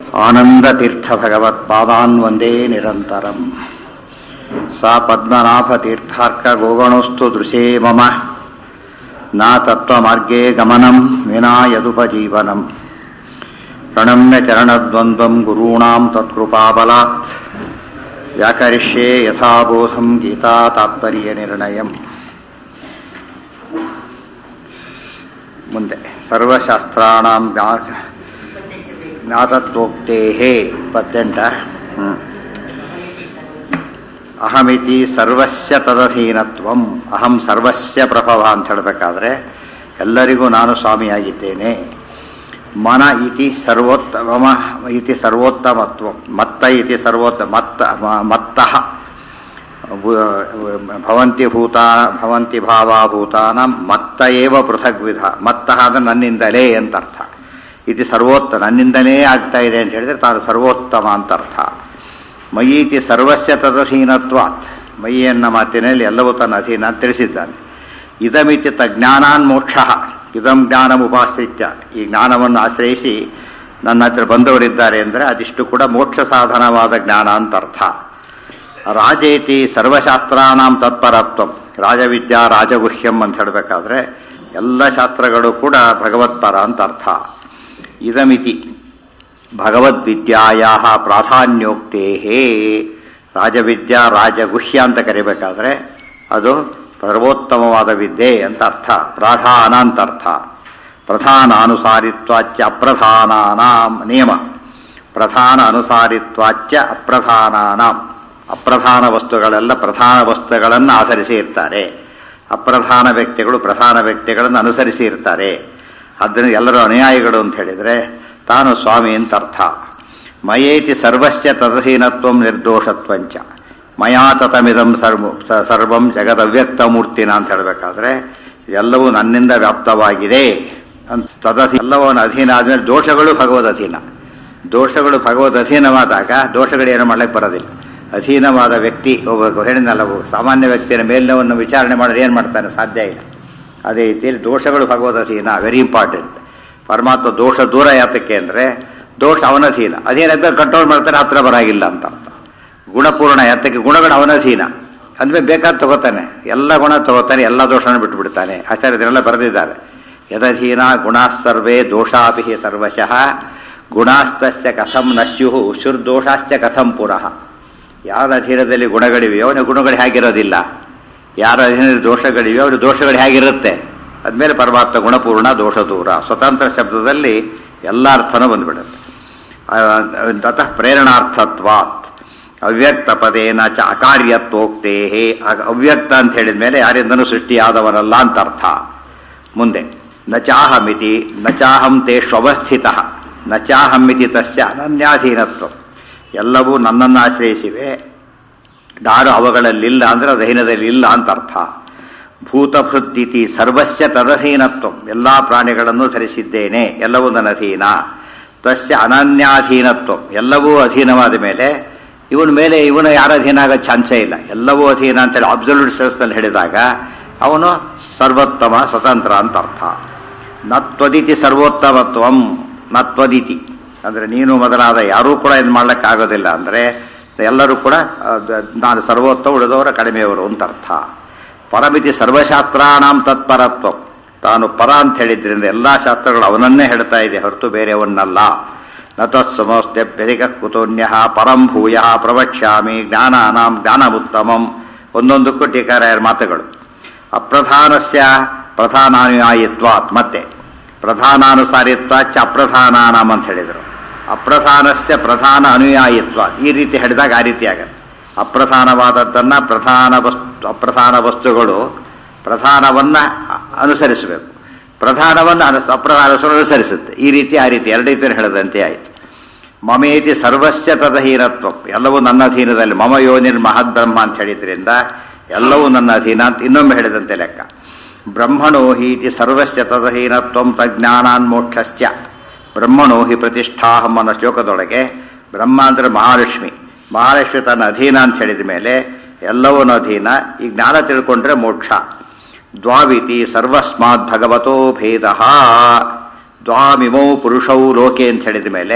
आनन्दतीर्थभगवत्पादान् वन्दे निरन्तरम् सा पद्मनाभतीर्थार्कगोगणोऽस्तु दृशे मम न तत्त्वमार्गे गमनं विना यदुपजीवनम् प्रणम्य चरणद्वन्द्वं गुरूणां तत्कृपाबलात् व्याकरिष्ये यथाबोधं गीता तात्पर्यनिर्णयम् ಮುಂದೆ ಸರ್ವಶಾಸ್ತ್ರಾಣಾಂ ಜ್ಞಾ ಜ್ಞಾತತ್ವೋಕ್ತೇ ಇಪ್ಪತ್ತೆಂಟ ಹ್ಮ್. ಅಹಮಿತಿ ಸರ್ವಸ್ಯ ತದಧೀನತ್ವಂ ಅಹಂ ಸರ್ವಸ್ಯ ಪ್ರಭವ ಅಂತ ಹೇಳಬೇಕಾದ್ರೆ ಎಲ್ಲರಿಗೂ ನಾನು ಸ್ವಾಮಿಯಾಗಿದ್ದೇನೆ ಮನ ಇತಿ ಸರ್ವೋತ್ತಮ ಇತಿ ಸರ್ವೋತ್ತಮತ್ವ ಮತ್ತ ಇತಿ ಸರ್ವೋತ್ತ ಮತ್ತ ಮ- ಮತ್ತಃ ಭೂ- ಭವಂತಿ ಭೂತ ಭವಂತಿ ಭಾವಾಭೂತಾನ ಮತ್ತ ಏವ ಪೃಥಗ್ವಿಧ ಮತ್ತ ಅಂದ್ರೆ ನನ್ನಿಂದಲೇ ಅಂತ ಅರ್ಥ ಇದು ಸರ್ವೋತ್ತ ನನ್ನಿಂದಲೇ ಆಗ್ತಾ ಇದೆ ಅಂತ ಹೇಳಿದ್ರೆ ತಾನು ಸರ್ವೋತ್ತಮ ಅಂತ ಅರ್ಥ ಮಯೀತಿ ಸರ್ವಸ್ಯ ತದಧೀನತ್ವಾತ್ ಮಯಿ ಎನ್ನ ಮಾತಿನಲ್ಲಿ ಎಲ್ಲವೂ ತನ್ನ ಅಧೀನ ಅಂತ ತಿಳಿಸಿದ್ದಾನೆ ಇದಮಿತಿ ತ ಜ್ಞಾನಾನ್ ಮೋಕ್ಷ ಇದಂ ಜ್ಞಾನಂ ಉಪಾಶ್ರಿತ್ಯ ಈ ಜ್ಞಾನವನ್ನು ಆಶ್ರಯಿಸಿ ನನ್ನ ಹತ್ರ ಬಂದವರಿದ್ದಾರೆ ಅಂದರೆ ಅದಿಷ್ಟು ಕೂಡ ಮೋಕ್ಷ ಸಾಧನವಾದ ಜ್ಞಾನ ಅಂತ ಅರ್ಥ ರಾಜೇತಿ ಸರ್ವಶಾಸ್ತ್ರಾಣಾಂ ತತ್ಪರತ್ವ ರಾಜವಿದ್ಯಾ ರಾಜಗುಹ್ಯಂ ಅಂತ ಹೇಳಬೇಕಾದ್ರೆ ಎಲ್ಲ ಶಾಸ್ತ್ರಗಳು ಕೂಡ ಭಗವತ್ಪರ ಅಂತ ಅರ್ಥ ಇದಮಿತಿ ಭಗವದ್ವಿದ್ಯಾಯ ಪ್ರಾಧಾನ್ಯೋಕ್ತೇ ರಾಜವಿದ್ಯಾ ರಾಜಗುಹ್ಯ ಅಂತ ಕರಿಬೇಕಾದ್ರೆ ಅದು ಸರ್ವೋತ್ತಮವಾದ ವಿದ್ಯೆ ಅಂತ ಅರ್ಥ ಪ್ರಾಧಾನ ಅಂತ ಅರ್ಥ ಪ್ರಧಾನಾನುಸಾರಿತ್ವಾಚ್ಯ ಅಪ್ರಧಾನಾನಾಂ ನಿಯಮ ಪ್ರಧಾನ ಅನುಸಾರಿತ್ವಾಚ್ಯ ಅಪ್ರಧಾನಾನಾಂ ಅಪ್ರಧಾನ ವಸ್ತುಗಳೆಲ್ಲ ಪ್ರಧಾನ ವಸ್ತುಗಳನ್ನು ಆಧರಿಸಿ ಇರ್ತಾರೆ ಅಪ್ರಧಾನ ವ್ಯಕ್ತಿಗಳು ಪ್ರಧಾನ ವ್ಯಕ್ತಿಗಳನ್ನು ಅನುಸರಿಸಿ ಇರ್ತಾರೆ ಆದ್ದರಿಂದ ಎಲ್ಲರೂ ಅನುಯಾಯಿಗಳು ಅಂತ ಹೇಳಿದರೆ ತಾನು ಸ್ವಾಮಿ ಅಂತ ಅರ್ಥ ಮಯೇತಿ ಸರ್ವಸ್ಯ ತದಹೀನತ್ವ ನಿರ್ದೋಷತ್ವಂಚ ಮಯಾ ತತಮಿದಂ ಸರ್ವ ಸ- ಸರ್ವಂ ಜಗದವ್ಯಕ್ತ ಮೂರ್ತಿನ ಅಂತ ಹೇಳಬೇಕಾದ್ರೆ ಎಲ್ಲವೂ ನನ್ನಿಂದ ವ್ಯಾಪ್ತವಾಗಿದೆ ಅಂತ ತದಧಿ ಎಲ್ಲವನ್ನ ಅಧೀನ ಆದಮೇಲೆ ದೋಷಗಳು ಭಗವದ್ ಅಧೀನ ದೋಷಗಳು ಭಗವದ್ ಅಧೀನವಾದಾಗ ದೋಷಗಳು ಏನು ಮಾಡ್ಲಿಕ್ಕೆ ಬರೋದಿಲ್ಲ ಅಧೀನವಾದ ವ್ಯಕ್ತಿ ಒಬ್ಬ ಹೇಳಿದ್ನಲ್ಲ ಒಬ್ಬ ಸಾಮಾನ್ಯ ವ್ಯಕ್ತಿಯ ಮೇಲಿನವನ್ನು ವಿಚಾರಣೆ ಮಾಡಿದ್ರೆ ಏನು ಮಾಡ್ತಾನೆ ಸಾಧ್ಯ ಇಲ್ಲ ಅದೇ ರೀತಿಯಲ್ಲಿ ದೋಷಗಳು ಭಗವದ್ ಅಧೀನ ವೆರಿ ಇಂಪಾರ್ಟೆಂಟ್ ಪರಮಾತ್ಮ ದೋಷ ದೂರ ಯಾತಕ್ಕೆ ಅಂದರೆ ದೋಷ ಅವನಧೀನ ಅದೇನಾದ್ಮೇಲೆ ಕಂಟ್ರೋಲ್ ಮಾಡ್ತಾನೆ ಹತ್ರ ಬರಾಗಿಲ್ಲ ಅಂತ ಅರ್ಥ ಗುಣಪೂರ್ಣ ಯಾತಕ್ಕೆ ಗುಣಗಳು ಅವನಧೀನ ಅಂದ್ಮೇಲೆ ಬೇಕಾದ ತಗೋತಾನೆ ಎಲ್ಲ ಗುಣ ತಗೋತಾನೆ ಎಲ್ಲ ದೋಷನ ಬಿಟ್ಟುಬಿಡ್ತಾನೆ ಆಚಾರ್ಯರೆಲ್ಲ ಬರೆದಿದ್ದಾರೆ ಯದಧೀನ ಗುಣಾಸ್ಸರ್ವೇ ದೋಷಾಪಿ ಸರ್ವಶಃ ಗುಣಾಸ್ತಸ್ಯ ಕಥಂ ನಶ್ಯು ಶುರ್ದೋಷಾಶ್ಚ ಕಥಂ ಪುನಃ ಯಾರ ಅಧೀನದಲ್ಲಿ ಗುಣಗಳಿವೆಯೋ ಅವನ ಗುಣಗಳು ಹೇಗಿರೋದಿಲ್ಲ ಯಾರ ಅಧೀನದಲ್ಲಿ ದೋಷಗಳಿವೆಯೋ ಅವನ ದೋಷಗಳು ಹೇಗಿರುತ್ತೆ ಅದ್ಮೇಲೆ ಪರಮಾತ್ಮ ಗುಣಪೂರ್ಣ ದೋಷ ದೂರ ಸ್ವತಂತ್ರ ಶಬ್ದದಲ್ಲಿ ಎಲ್ಲ ಅರ್ಥನೂ ಬಂದ್ಬಿಡುತ್ತೆ ಆ, ತತಃ ಪ್ರೇರಣಾರ್ಥತ್ವಾತ್ ಅವ್ಯಕ್ತ ಪದೇನ ಚ ಅಕಾರ್ಯತ್ವೋಕ್ತೇ ಅವ್ಯಕ್ತ ಅಂತ ಹೇಳಿದ ಮೇಲೆ ಯಾರಿಂದನೂ ಸೃಷ್ಟಿಯಾದವನಲ್ಲ ಅಂತ ಅರ್ಥ ಮುಂದೆ ನ ಚಾಹಮಿತಿ ನ ಚಾಹಂ ತೇಷ್ವಸ್ಥಿತ ನ ಚಾಹಮಿತಿ ತಸ್ಯ ಅನನ್ಯಾಧೀನತ್ವ ಎಲ್ಲವೂ ನನ್ನನ್ನು ಆಶ್ರಯಿಸಿವೆ ನಾನು ಅವುಗಳಲ್ಲಿಲ್ಲ ಅಂದರೆ ಅಧೀನದಲ್ಲಿ ಇಲ್ಲ ಅಂತ ಅರ್ಥ ಭೂತಭೃದ್ದಿತಿ ಸರ್ವಸ್ಯ ತದಧೀನತ್ವ ಎಲ್ಲ ಪ್ರಾಣಿಗಳನ್ನು ಧರಿಸಿದ್ದೇನೆ ಎಲ್ಲವೂ ನನ್ನ ಅಧೀನ ತಸ್ಯ ಅನನ್ಯಾಧೀನತ್ವ ಎಲ್ಲವೂ ಅಧೀನವಾದ ಮೇಲೆ ಇವನ ಮೇಲೆ ಇವನು ಯಾರ ಅಧೀನ ಆಗೋ ಚಾನ್ಸೇ ಇಲ್ಲ ಎಲ್ಲವೂ ಅಧೀನ ಅಂತೇಳಿ ಅಬ್ಸಲ್ಯೂಟ್ ಸೆನ್ಸ್ನಲ್ಲಿ ಹೇಳಿದಾಗ ಅವನು ಸರ್ವೋತ್ತಮ ಸ್ವತಂತ್ರ ಅಂತ ಅರ್ಥ ನತ್ವದಿತಿ ಸರ್ವೋತ್ತಮತ್ವಂ ನತ್ವದಿತಿ ಅಂದರೆ ನೀನು ಮೊದಲಾದ ಯಾರೂ ಕೂಡ ಇದು ಮಾಡ್ಲಿಕ್ಕಾಗೋದಿಲ್ಲ ಅಂದರೆ ಎಲ್ಲರೂ ಕೂಡ ಆ, ದ- ನಾನು ಸರ್ವೋತ್ತಮ ಉಳಿದವರ ಕಡಿಮೆಯವರು ಅಂತ ಅರ್ಥ ಪರಮಿತಿ ಸರ್ವಶಾಸ್ತ್ರಾಣಾಂ ತತ್ಪರತ್ವ ತಾನು ಪರ ಅಂತ ಹೇಳಿದ್ರಿಂದ ಎಲ್ಲ ಶಾಸ್ತ್ರಗಳು ಅವನನ್ನೇ ಹೇಳ್ತಾ ಇದೆ ಹೊರತು ಬೇರೆಯವನ್ನಲ್ಲ ನ ತತ್ಸಮಸ್ತ್ಯಭ್ಯಧಿಕ ಕುತೋನ್ಯ ಪರಂ ಭೂಯ ಪ್ರವಕ್ಷ್ಯಾಮಿ ಜ್ಞಾನಾನಾಂ ಜ್ಞಾನಮುತ್ತಮಂ ಒಂದೊಂದಕ್ಕೂ ಟೀಕಾರಾಯರ ಮಾತುಗಳು ಅಪ್ರಧಾನಸ್ಯ ಪ್ರಧಾನಾನುಯಾಯಿತ್ವಾತ್ ಮತ್ತೆ ಪ್ರಧಾನಾನುಸಾರಿತ್ವ ಚ ಅಪ್ರಧಾನಾನಾಮ್ ಅಂತ ಹೇಳಿದರು ಅಪ್ರಧಾನಸ್ಯ ಪ್ರಧಾನ ಅನುಯಾಯಿತ್ವ ಈ ರೀತಿ ಹೇಳಿದಾಗ ಆ ರೀತಿ ಆಗತ್ತೆ ಅಪ್ರಧಾನವಾದದ್ದನ್ನು ಪ್ರಧಾನ ವಸ್ತು ಅಪ್ರಧಾನ ವಸ್ತುಗಳು ಪ್ರಧಾನವನ್ನು ಅನುಸರಿಸಬೇಕು ಪ್ರಧಾನವನ್ನು ಅನುಸ ಅಪ್ರಧಾನ ವಸ್ತುಗಳು ಅನುಸರಿಸುತ್ತೆ ಈ ರೀತಿ ಆ ರೀತಿ ಎರಡು ರೀತಿಯಲ್ಲಿ ಹೇಳದಂತೆ ಆಯಿತು ಮಮೇತಿ ಸರ್ವಸ್ಯ ತದಹೀನತ್ವ ಎಲ್ಲವೂ ನನ್ನ ಅಧೀನದಲ್ಲಿ ಮಮ ಯೋನಿರ್ ಮಹದ್ಬ್ರಹ್ಮ ಅಂತ ಹೇಳಿದ್ರಿಂದ ಎಲ್ಲವೂ ನನ್ನ ಅಧೀನ ಅಂತ ಇನ್ನೊಮ್ಮೆ ಹೇಳಿದಂತೆ ಲೆಕ್ಕ ಬ್ರಹ್ಮಣೋ ಹೀತಿ ಸರ್ವಸ್ಯ ತದಹೀನತ್ವ ತಜ್ಞಾನಾನ್ ಮೋಕ್ಷಶ್ಚ ಬ್ರಹ್ಮಣೋ ಹಿ ಪ್ರತಿಷ್ಠಾಹಂ ಅನ್ನೋ ಶ್ಲೋಕದೊಳಗೆ ಬ್ರಹ್ಮ ಅಂದರೆ ಮಹಾಲಕ್ಷ್ಮಿ ಮಹಾಲಕ್ಷ್ಮಿ ತನ್ನ ಅಧೀನ ಅಂತ ಹೇಳಿದ ಮೇಲೆ ಎಲ್ಲವನ್ನೂ ಅಧೀನ ಈ ಜ್ಞಾನ ತಿಳ್ಕೊಂಡ್ರೆ ಮೋಕ್ಷ ದ್ವಾವಿತಿ ಸರ್ವಸ್ಮಾತ್ ಭಗವತೋ ಭೇದ ದ್ವಾಮಿಮೌ ಪುರುಷೌ ಲೋಕೆ ಅಂತ ಹೇಳಿದ ಮೇಲೆ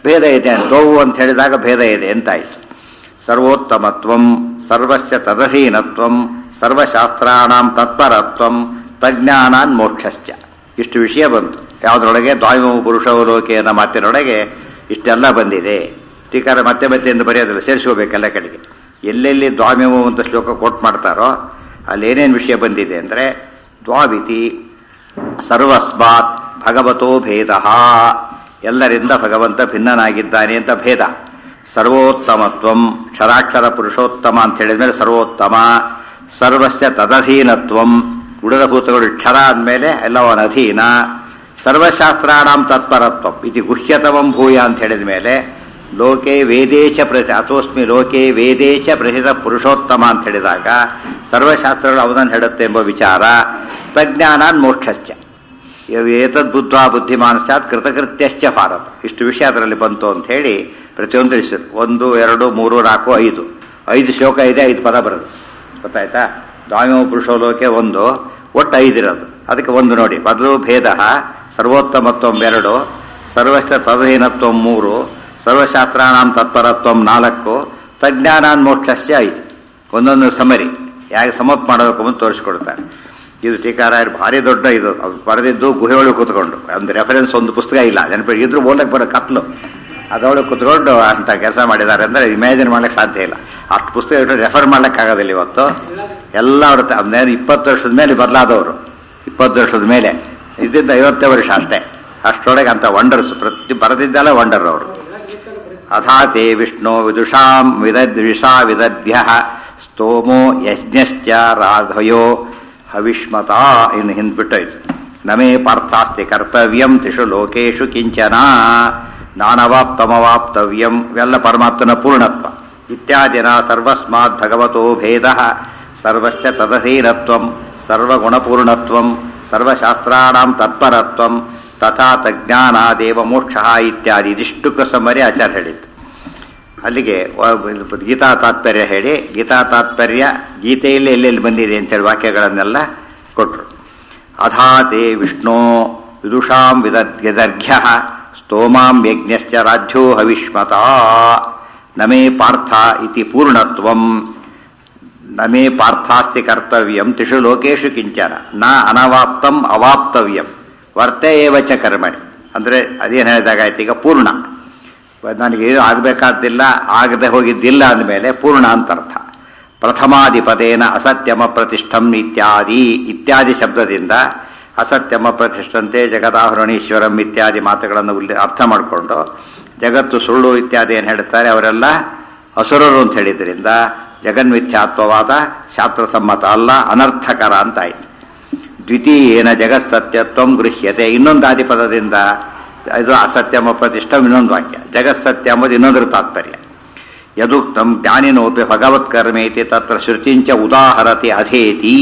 ಭೇದ ಇದೆ ದ್ವವು ಅಂತ ಹೇಳಿದಾಗ ಭೇದ ಇದೆ ಎಂತಾಯಿತು ಸರ್ವೋತ್ತಮತ್ವಂ ಸರ್ವಸ್ಯ ತದಧೀನತ್ವಂ ಸರ್ವಶಾಸ್ತ್ರಾಣಾಂ ತತ್ಪರತ್ವಂ ತಜ್ಞಾನಾನ್ ಮೋಕ್ಷಶ್ಚ ಇಷ್ಟು ವಿಷಯ ಬಂತು ಯಾವುದರೊಳಗೆ ದ್ವಾಯಮವು ಪುರುಷವು ಲೋಕೆ ಅನ್ನೋ ಮಾತಿನೊಳಗೆ ಇಷ್ಟೆಲ್ಲ ಬಂದಿದೆ ಟೀಕಾರ ಮತ್ತೆ ಮತ್ತೆ ಎಂದು ಬರೆಯೋದಿಲ್ಲ ಸೇರಿಸ್ಕೋಬೇಕೆಲ್ಲ ಕಡೆಗೆ ಎಲ್ಲೆಲ್ಲಿ ದ್ವಾಮ್ಯವು ಅಂತ ಶ್ಲೋಕ ಕೋಟ್ ಮಾಡ್ತಾರೋ ಅಲ್ಲಿ ಏನೇನು ವಿಷಯ ಬಂದಿದೆ ಅಂದರೆ ದ್ವಾವಿತಿ ಸರ್ವಸ್ಮಾತ್ ಭಗವತೋ ಭೇದ ಎಲ್ಲರಿಂದ ಭಗವಂತ ಭಿನ್ನನಾಗಿದ್ದಾನೆ ಅಂತ ಭೇದ ಸರ್ವೋತ್ತಮತ್ವಂ ಕ್ಷರಾಕ್ಷರ ಪುರುಷೋತ್ತಮ ಅಂತ ಹೇಳಿದ್ಮೇಲೆ ಸರ್ವೋತ್ತಮ ಸರ್ವಸ್ಯ ತದಧೀನತ್ವಂ ಉಳಿದ ಭೂತಗಳು ಕ್ಷರ ಅಂದಮೇಲೆ ಎಲ್ಲವನ ಅಧೀನ ಸರ್ವಶಾಸ್ತ್ರಾಣಾಂ ತತ್ಪರತ್ವಂ ಇದು ಗುಹ್ಯತಮಂ ಭೂಯ ಅಂತ ಹೇಳಿದ ಮೇಲೆ ಲೋಕೆ ವೇದೇಚ ಪ್ರತಿ ಅಥೋಸ್ಮಿ ಲೋಕೆ ವೇದೇಚ ಪ್ರಸಿದ್ಧ ಪುರುಷೋತ್ತಮ ಅಂತ ಹೇಳಿದಾಗ ಸರ್ವಶಾಸ್ತ್ರಗಳು ಅವನನ್ನು ಹೇಳುತ್ತೆ ಎಂಬ ವಿಚಾರ ತಜ್ಞಾನಾನ್ ಮೋಕ್ಷಶ್ಚ ಏತದ್ ಬುದ್ಧ ಬುದ್ಧಿಮಾನ ಸ್ಯಾತ್ ಕೃತಕೃತ್ಯಶ್ಚ ಭಾರತ ಇಷ್ಟು ವಿಷಯ ಅದರಲ್ಲಿ ಬಂತು ಅಂತ ಹೇಳಿ ಪ್ರತಿಯೊಂದು ಇಷ್ಟು ಒಂದು ಎರಡು ಮೂರು ನಾಲ್ಕು ಐದು ಐದು ಶ್ಲೋಕ ಇದೆ ಐದು ಪದ ಬರೋದು ಗೊತ್ತಾಯ್ತಾ ದ್ವಾಮೋ ಪುರುಷೋಲೋಕೆ ಒಂದು ಒಟ್ಟು ಐದಿರೋದು ಅದಕ್ಕೆ ಒಂದು ನೋಡಿ ಮೊದಲು ಭೇದ ಸರ್ವೋತ್ತಮತ್ವಂ ಎರಡು ಸರ್ವಸ್ಥ ತದಹೀನತ್ವ ಮೂರು ಸರ್ವಶಾಸ್ತ್ರಾಣಾಂ ತತ್ಪರತ್ವಂ ನಾಲ್ಕು ತಜ್ಞಾನಾನ್ ಮೋಕ್ಷಸ್ಯ ಐದು ಒಂದೊಂದು ಸಮರಿ ಯಾಕೆ ಸಮಪ್ ಮಾಡಬೇಕು ಅಂತ ತೋರಿಸ್ಕೊಡ್ತಾರೆ ಇದು ಟೀಕಾರಾಯರು ಭಾರಿ ದೊಡ್ಡ ಇದು ಅವ್ರು ಬರೆದಿದ್ದು ಗುಹೆಯೊಳಗೆ ಕೂತ್ಕೊಂಡು ಒಂದು ರೆಫರೆನ್ಸ್ ಒಂದು ಪುಸ್ತಕ ಇಲ್ಲ ನೆನಪಿ ಇದ್ರೂ ಓದಕ್ಕೆ ಬರೋ ಕತ್ಲು ಅದರೊಳಗೆ ಕೂತ್ಕೊಂಡು ಅಂತ ಕೆಲಸ ಮಾಡಿದ್ದಾರೆ ಅಂದರೆ ಇಮ್ಯಾಜಿನ್ ಮಾಡ್ಲಿಕ್ಕೆ ಸಾಧ್ಯ ಇಲ್ಲ ಅಷ್ಟು ಪುಸ್ತಕ ಇಟ್ಟು ರೆಫರ್ ಮಾಡ್ಲಿಕ್ಕೆ ಆಗೋದಿಲ್ಲ ಇವತ್ತು ಎಲ್ಲ ಅವ್ರ ತ- ಇಪ್ಪತ್ತು ವರ್ಷದ ಮೇಲೆ ಬದಲಾದವರು ಇಪ್ಪತ್ತು ವರ್ಷದ ಮೇಲೆ ಇದ್ದಿದ್ದು ಐವತ್ತೇ ವರ್ಷ ಅಷ್ಟೇ ಅಷ್ಟರೊಳಗೆ ಅಂತ ವಂಡರ್ಸ್ ಪ್ರತಿ ಬರೆದಿದ್ದೆಲ್ಲ ವಂಡರ್ ಅವರು ಅಥಾತೆ ವಿಷ್ಣು ವಿದುಷಾಂ ವಿದದ್ವಿಷಾ ವಿದದ್ಭ್ಯ ಸ್ತೋಮೋ ಯಜ್ಞಶ್ಚ ರಾಧಯೋ ಹವಿಷ್ಮತಾ ಇನ್ನು ಹಿಂದ್ಬಿಟ್ಟೋಯ್ತು ನಮೇ ಪಾರ್ಥಾಸ್ತಿ ಕರ್ತವ್ಯಂ ತಿಷು ಲೋಕೇಶು ಕಿಂಚನ ನಾನವಾಪ್ತಮವಾಪ್ತವ್ಯಂ ಇವೆಲ್ಲ ಪರಮಾತ್ಮನ ಪೂರ್ಣತ್ವ ಇತ್ಯಾದಿನ ಸರ್ವಸ್ಮಾತ್ ಭಗವತೋ ಭೇದ ಸರ್ವಶ್ಚ ತದಧೀನತ್ವಂ ಸರ್ವಗುಣಪೂರ್ಣತ್ವಂ ಸರ್ವಶಾಸ್ತ್ರಾಣಾಂ ತತ್ಪರತ್ವಂ ತಥಾ ತಜ್ಞಾನಾದೇವ ಮೋಕ್ಷ ಇತ್ಯಾದಿ ಇದಿಷ್ಟು ಸಮರಿ ಆಚಾರ್ಯ ಹೇಳಿದ್ದು ಅಲ್ಲಿಗೆ ವ- ಗೀತಾ ತಾತ್ಪರ್ಯ ಹೇಳಿ ಗೀತಾ ತಾತ್ಪರ್ಯ ಗೀತೆಯಲ್ಲಿ ಎಲ್ಲೆಲ್ಲಿ ಬಂದಿದೆ ಅಂತೇಳಿ ವಾಕ್ಯಗಳನ್ನೆಲ್ಲ ಕೊಟ್ಟರು ಅಧಾತೆ ವಿಷ್ಣು ವಿದುಷಾಂ ವಿದರ್ಘ್ಯ ಸ್ತೋಮಾಂ ಯಜ್ಞಶ್ಚ ರಾಜ್ಯೋ ಹವಿಷ್ಮತ ನಮೇ ಪಾರ್ಥ ಇತಿ ಪೂರ್ಣತ್ವಂ ನಮೇ ಪಾರ್ಥಾಸ್ತಿ ಕರ್ತವ್ಯಂ ತಿಷು ಲೋಕೇಶು ಕಿಂಚನ ನ ಅನವಾಪ್ತಂ ಅವಾಪ್ತವ್ಯಂ ವರ್ತೆ ಏವ ಚ ಕರ್ಮಣಿ ಅಂದರೆ ಅದೇನು ಹೇಳಿದಾಗಾಯ್ತು ಈಗ ಪೂರ್ಣ ನನಗೆ ಏನು ಆಗಬೇಕಾದ್ದಿಲ್ಲ ಆಗದೆ ಹೋಗಿದ್ದಿಲ್ಲ ಅಂದಮೇಲೆ ಪೂರ್ಣ ಅಂತ ಅರ್ಥ ಪ್ರಥಮಾಧಿಪದೇನ ಅಸತ್ಯಮ ಪ್ರತಿಷ್ಠಂ ಇತ್ಯಾದಿ ಇತ್ಯಾದಿ ಶಬ್ದದಿಂದ ಅಸತ್ಯಮ ಪ್ರತಿಷ್ಠಂತೆ ಜಗದಾಹುರಣೀಶ್ವರಂ ಇತ್ಯಾದಿ ಮಾತುಗಳನ್ನು ಉಲ್ಲೆ ಅರ್ಥ ಮಾಡಿಕೊಂಡು ಜಗತ್ತು ಸುಳ್ಳು ಇತ್ಯಾದಿ ಏನು ಹೇಳ್ತಾರೆ ಅವರೆಲ್ಲ ಅಸುರರು ಅಂತ ಹೇಳಿದ್ರಿಂದ ಜಗನ್ಮಿಥ್ಯಾತ್ವವಾದ ಶಾಸ್ತ್ರಸಮ್ಮತ ಅಲ್ಲ ಅನರ್ಥಕರ ಅಂತಾಯಿತು ದ್ವಿತೀಯೇನ ಜಗತ್ಸತ್ಯತ್ವಂ ಗೃಹ್ಯತೆ ಇನ್ನೊಂದು ಆದಿಪದದಿಂದ ಇದು ಅಸತ್ಯಮ ಪ್ರತಿಷ್ಠ ಇನ್ನೊಂದು ವಾಕ್ಯ ಜಗತ್ಸತ್ಯ ಎಂಬುದು ಇನ್ನೊಂದರ ತಾತ್ಪರ್ಯ ಯದುಕ್ತಂ ಜ್ಞಾನಿನೋಪಿ ಭಗವತ್ಕರ್ಮೇತಿ ತತ್ರ ಶ್ರುತಿಂಚ ಉದಾಹರತಿ ಅಧೇತಿ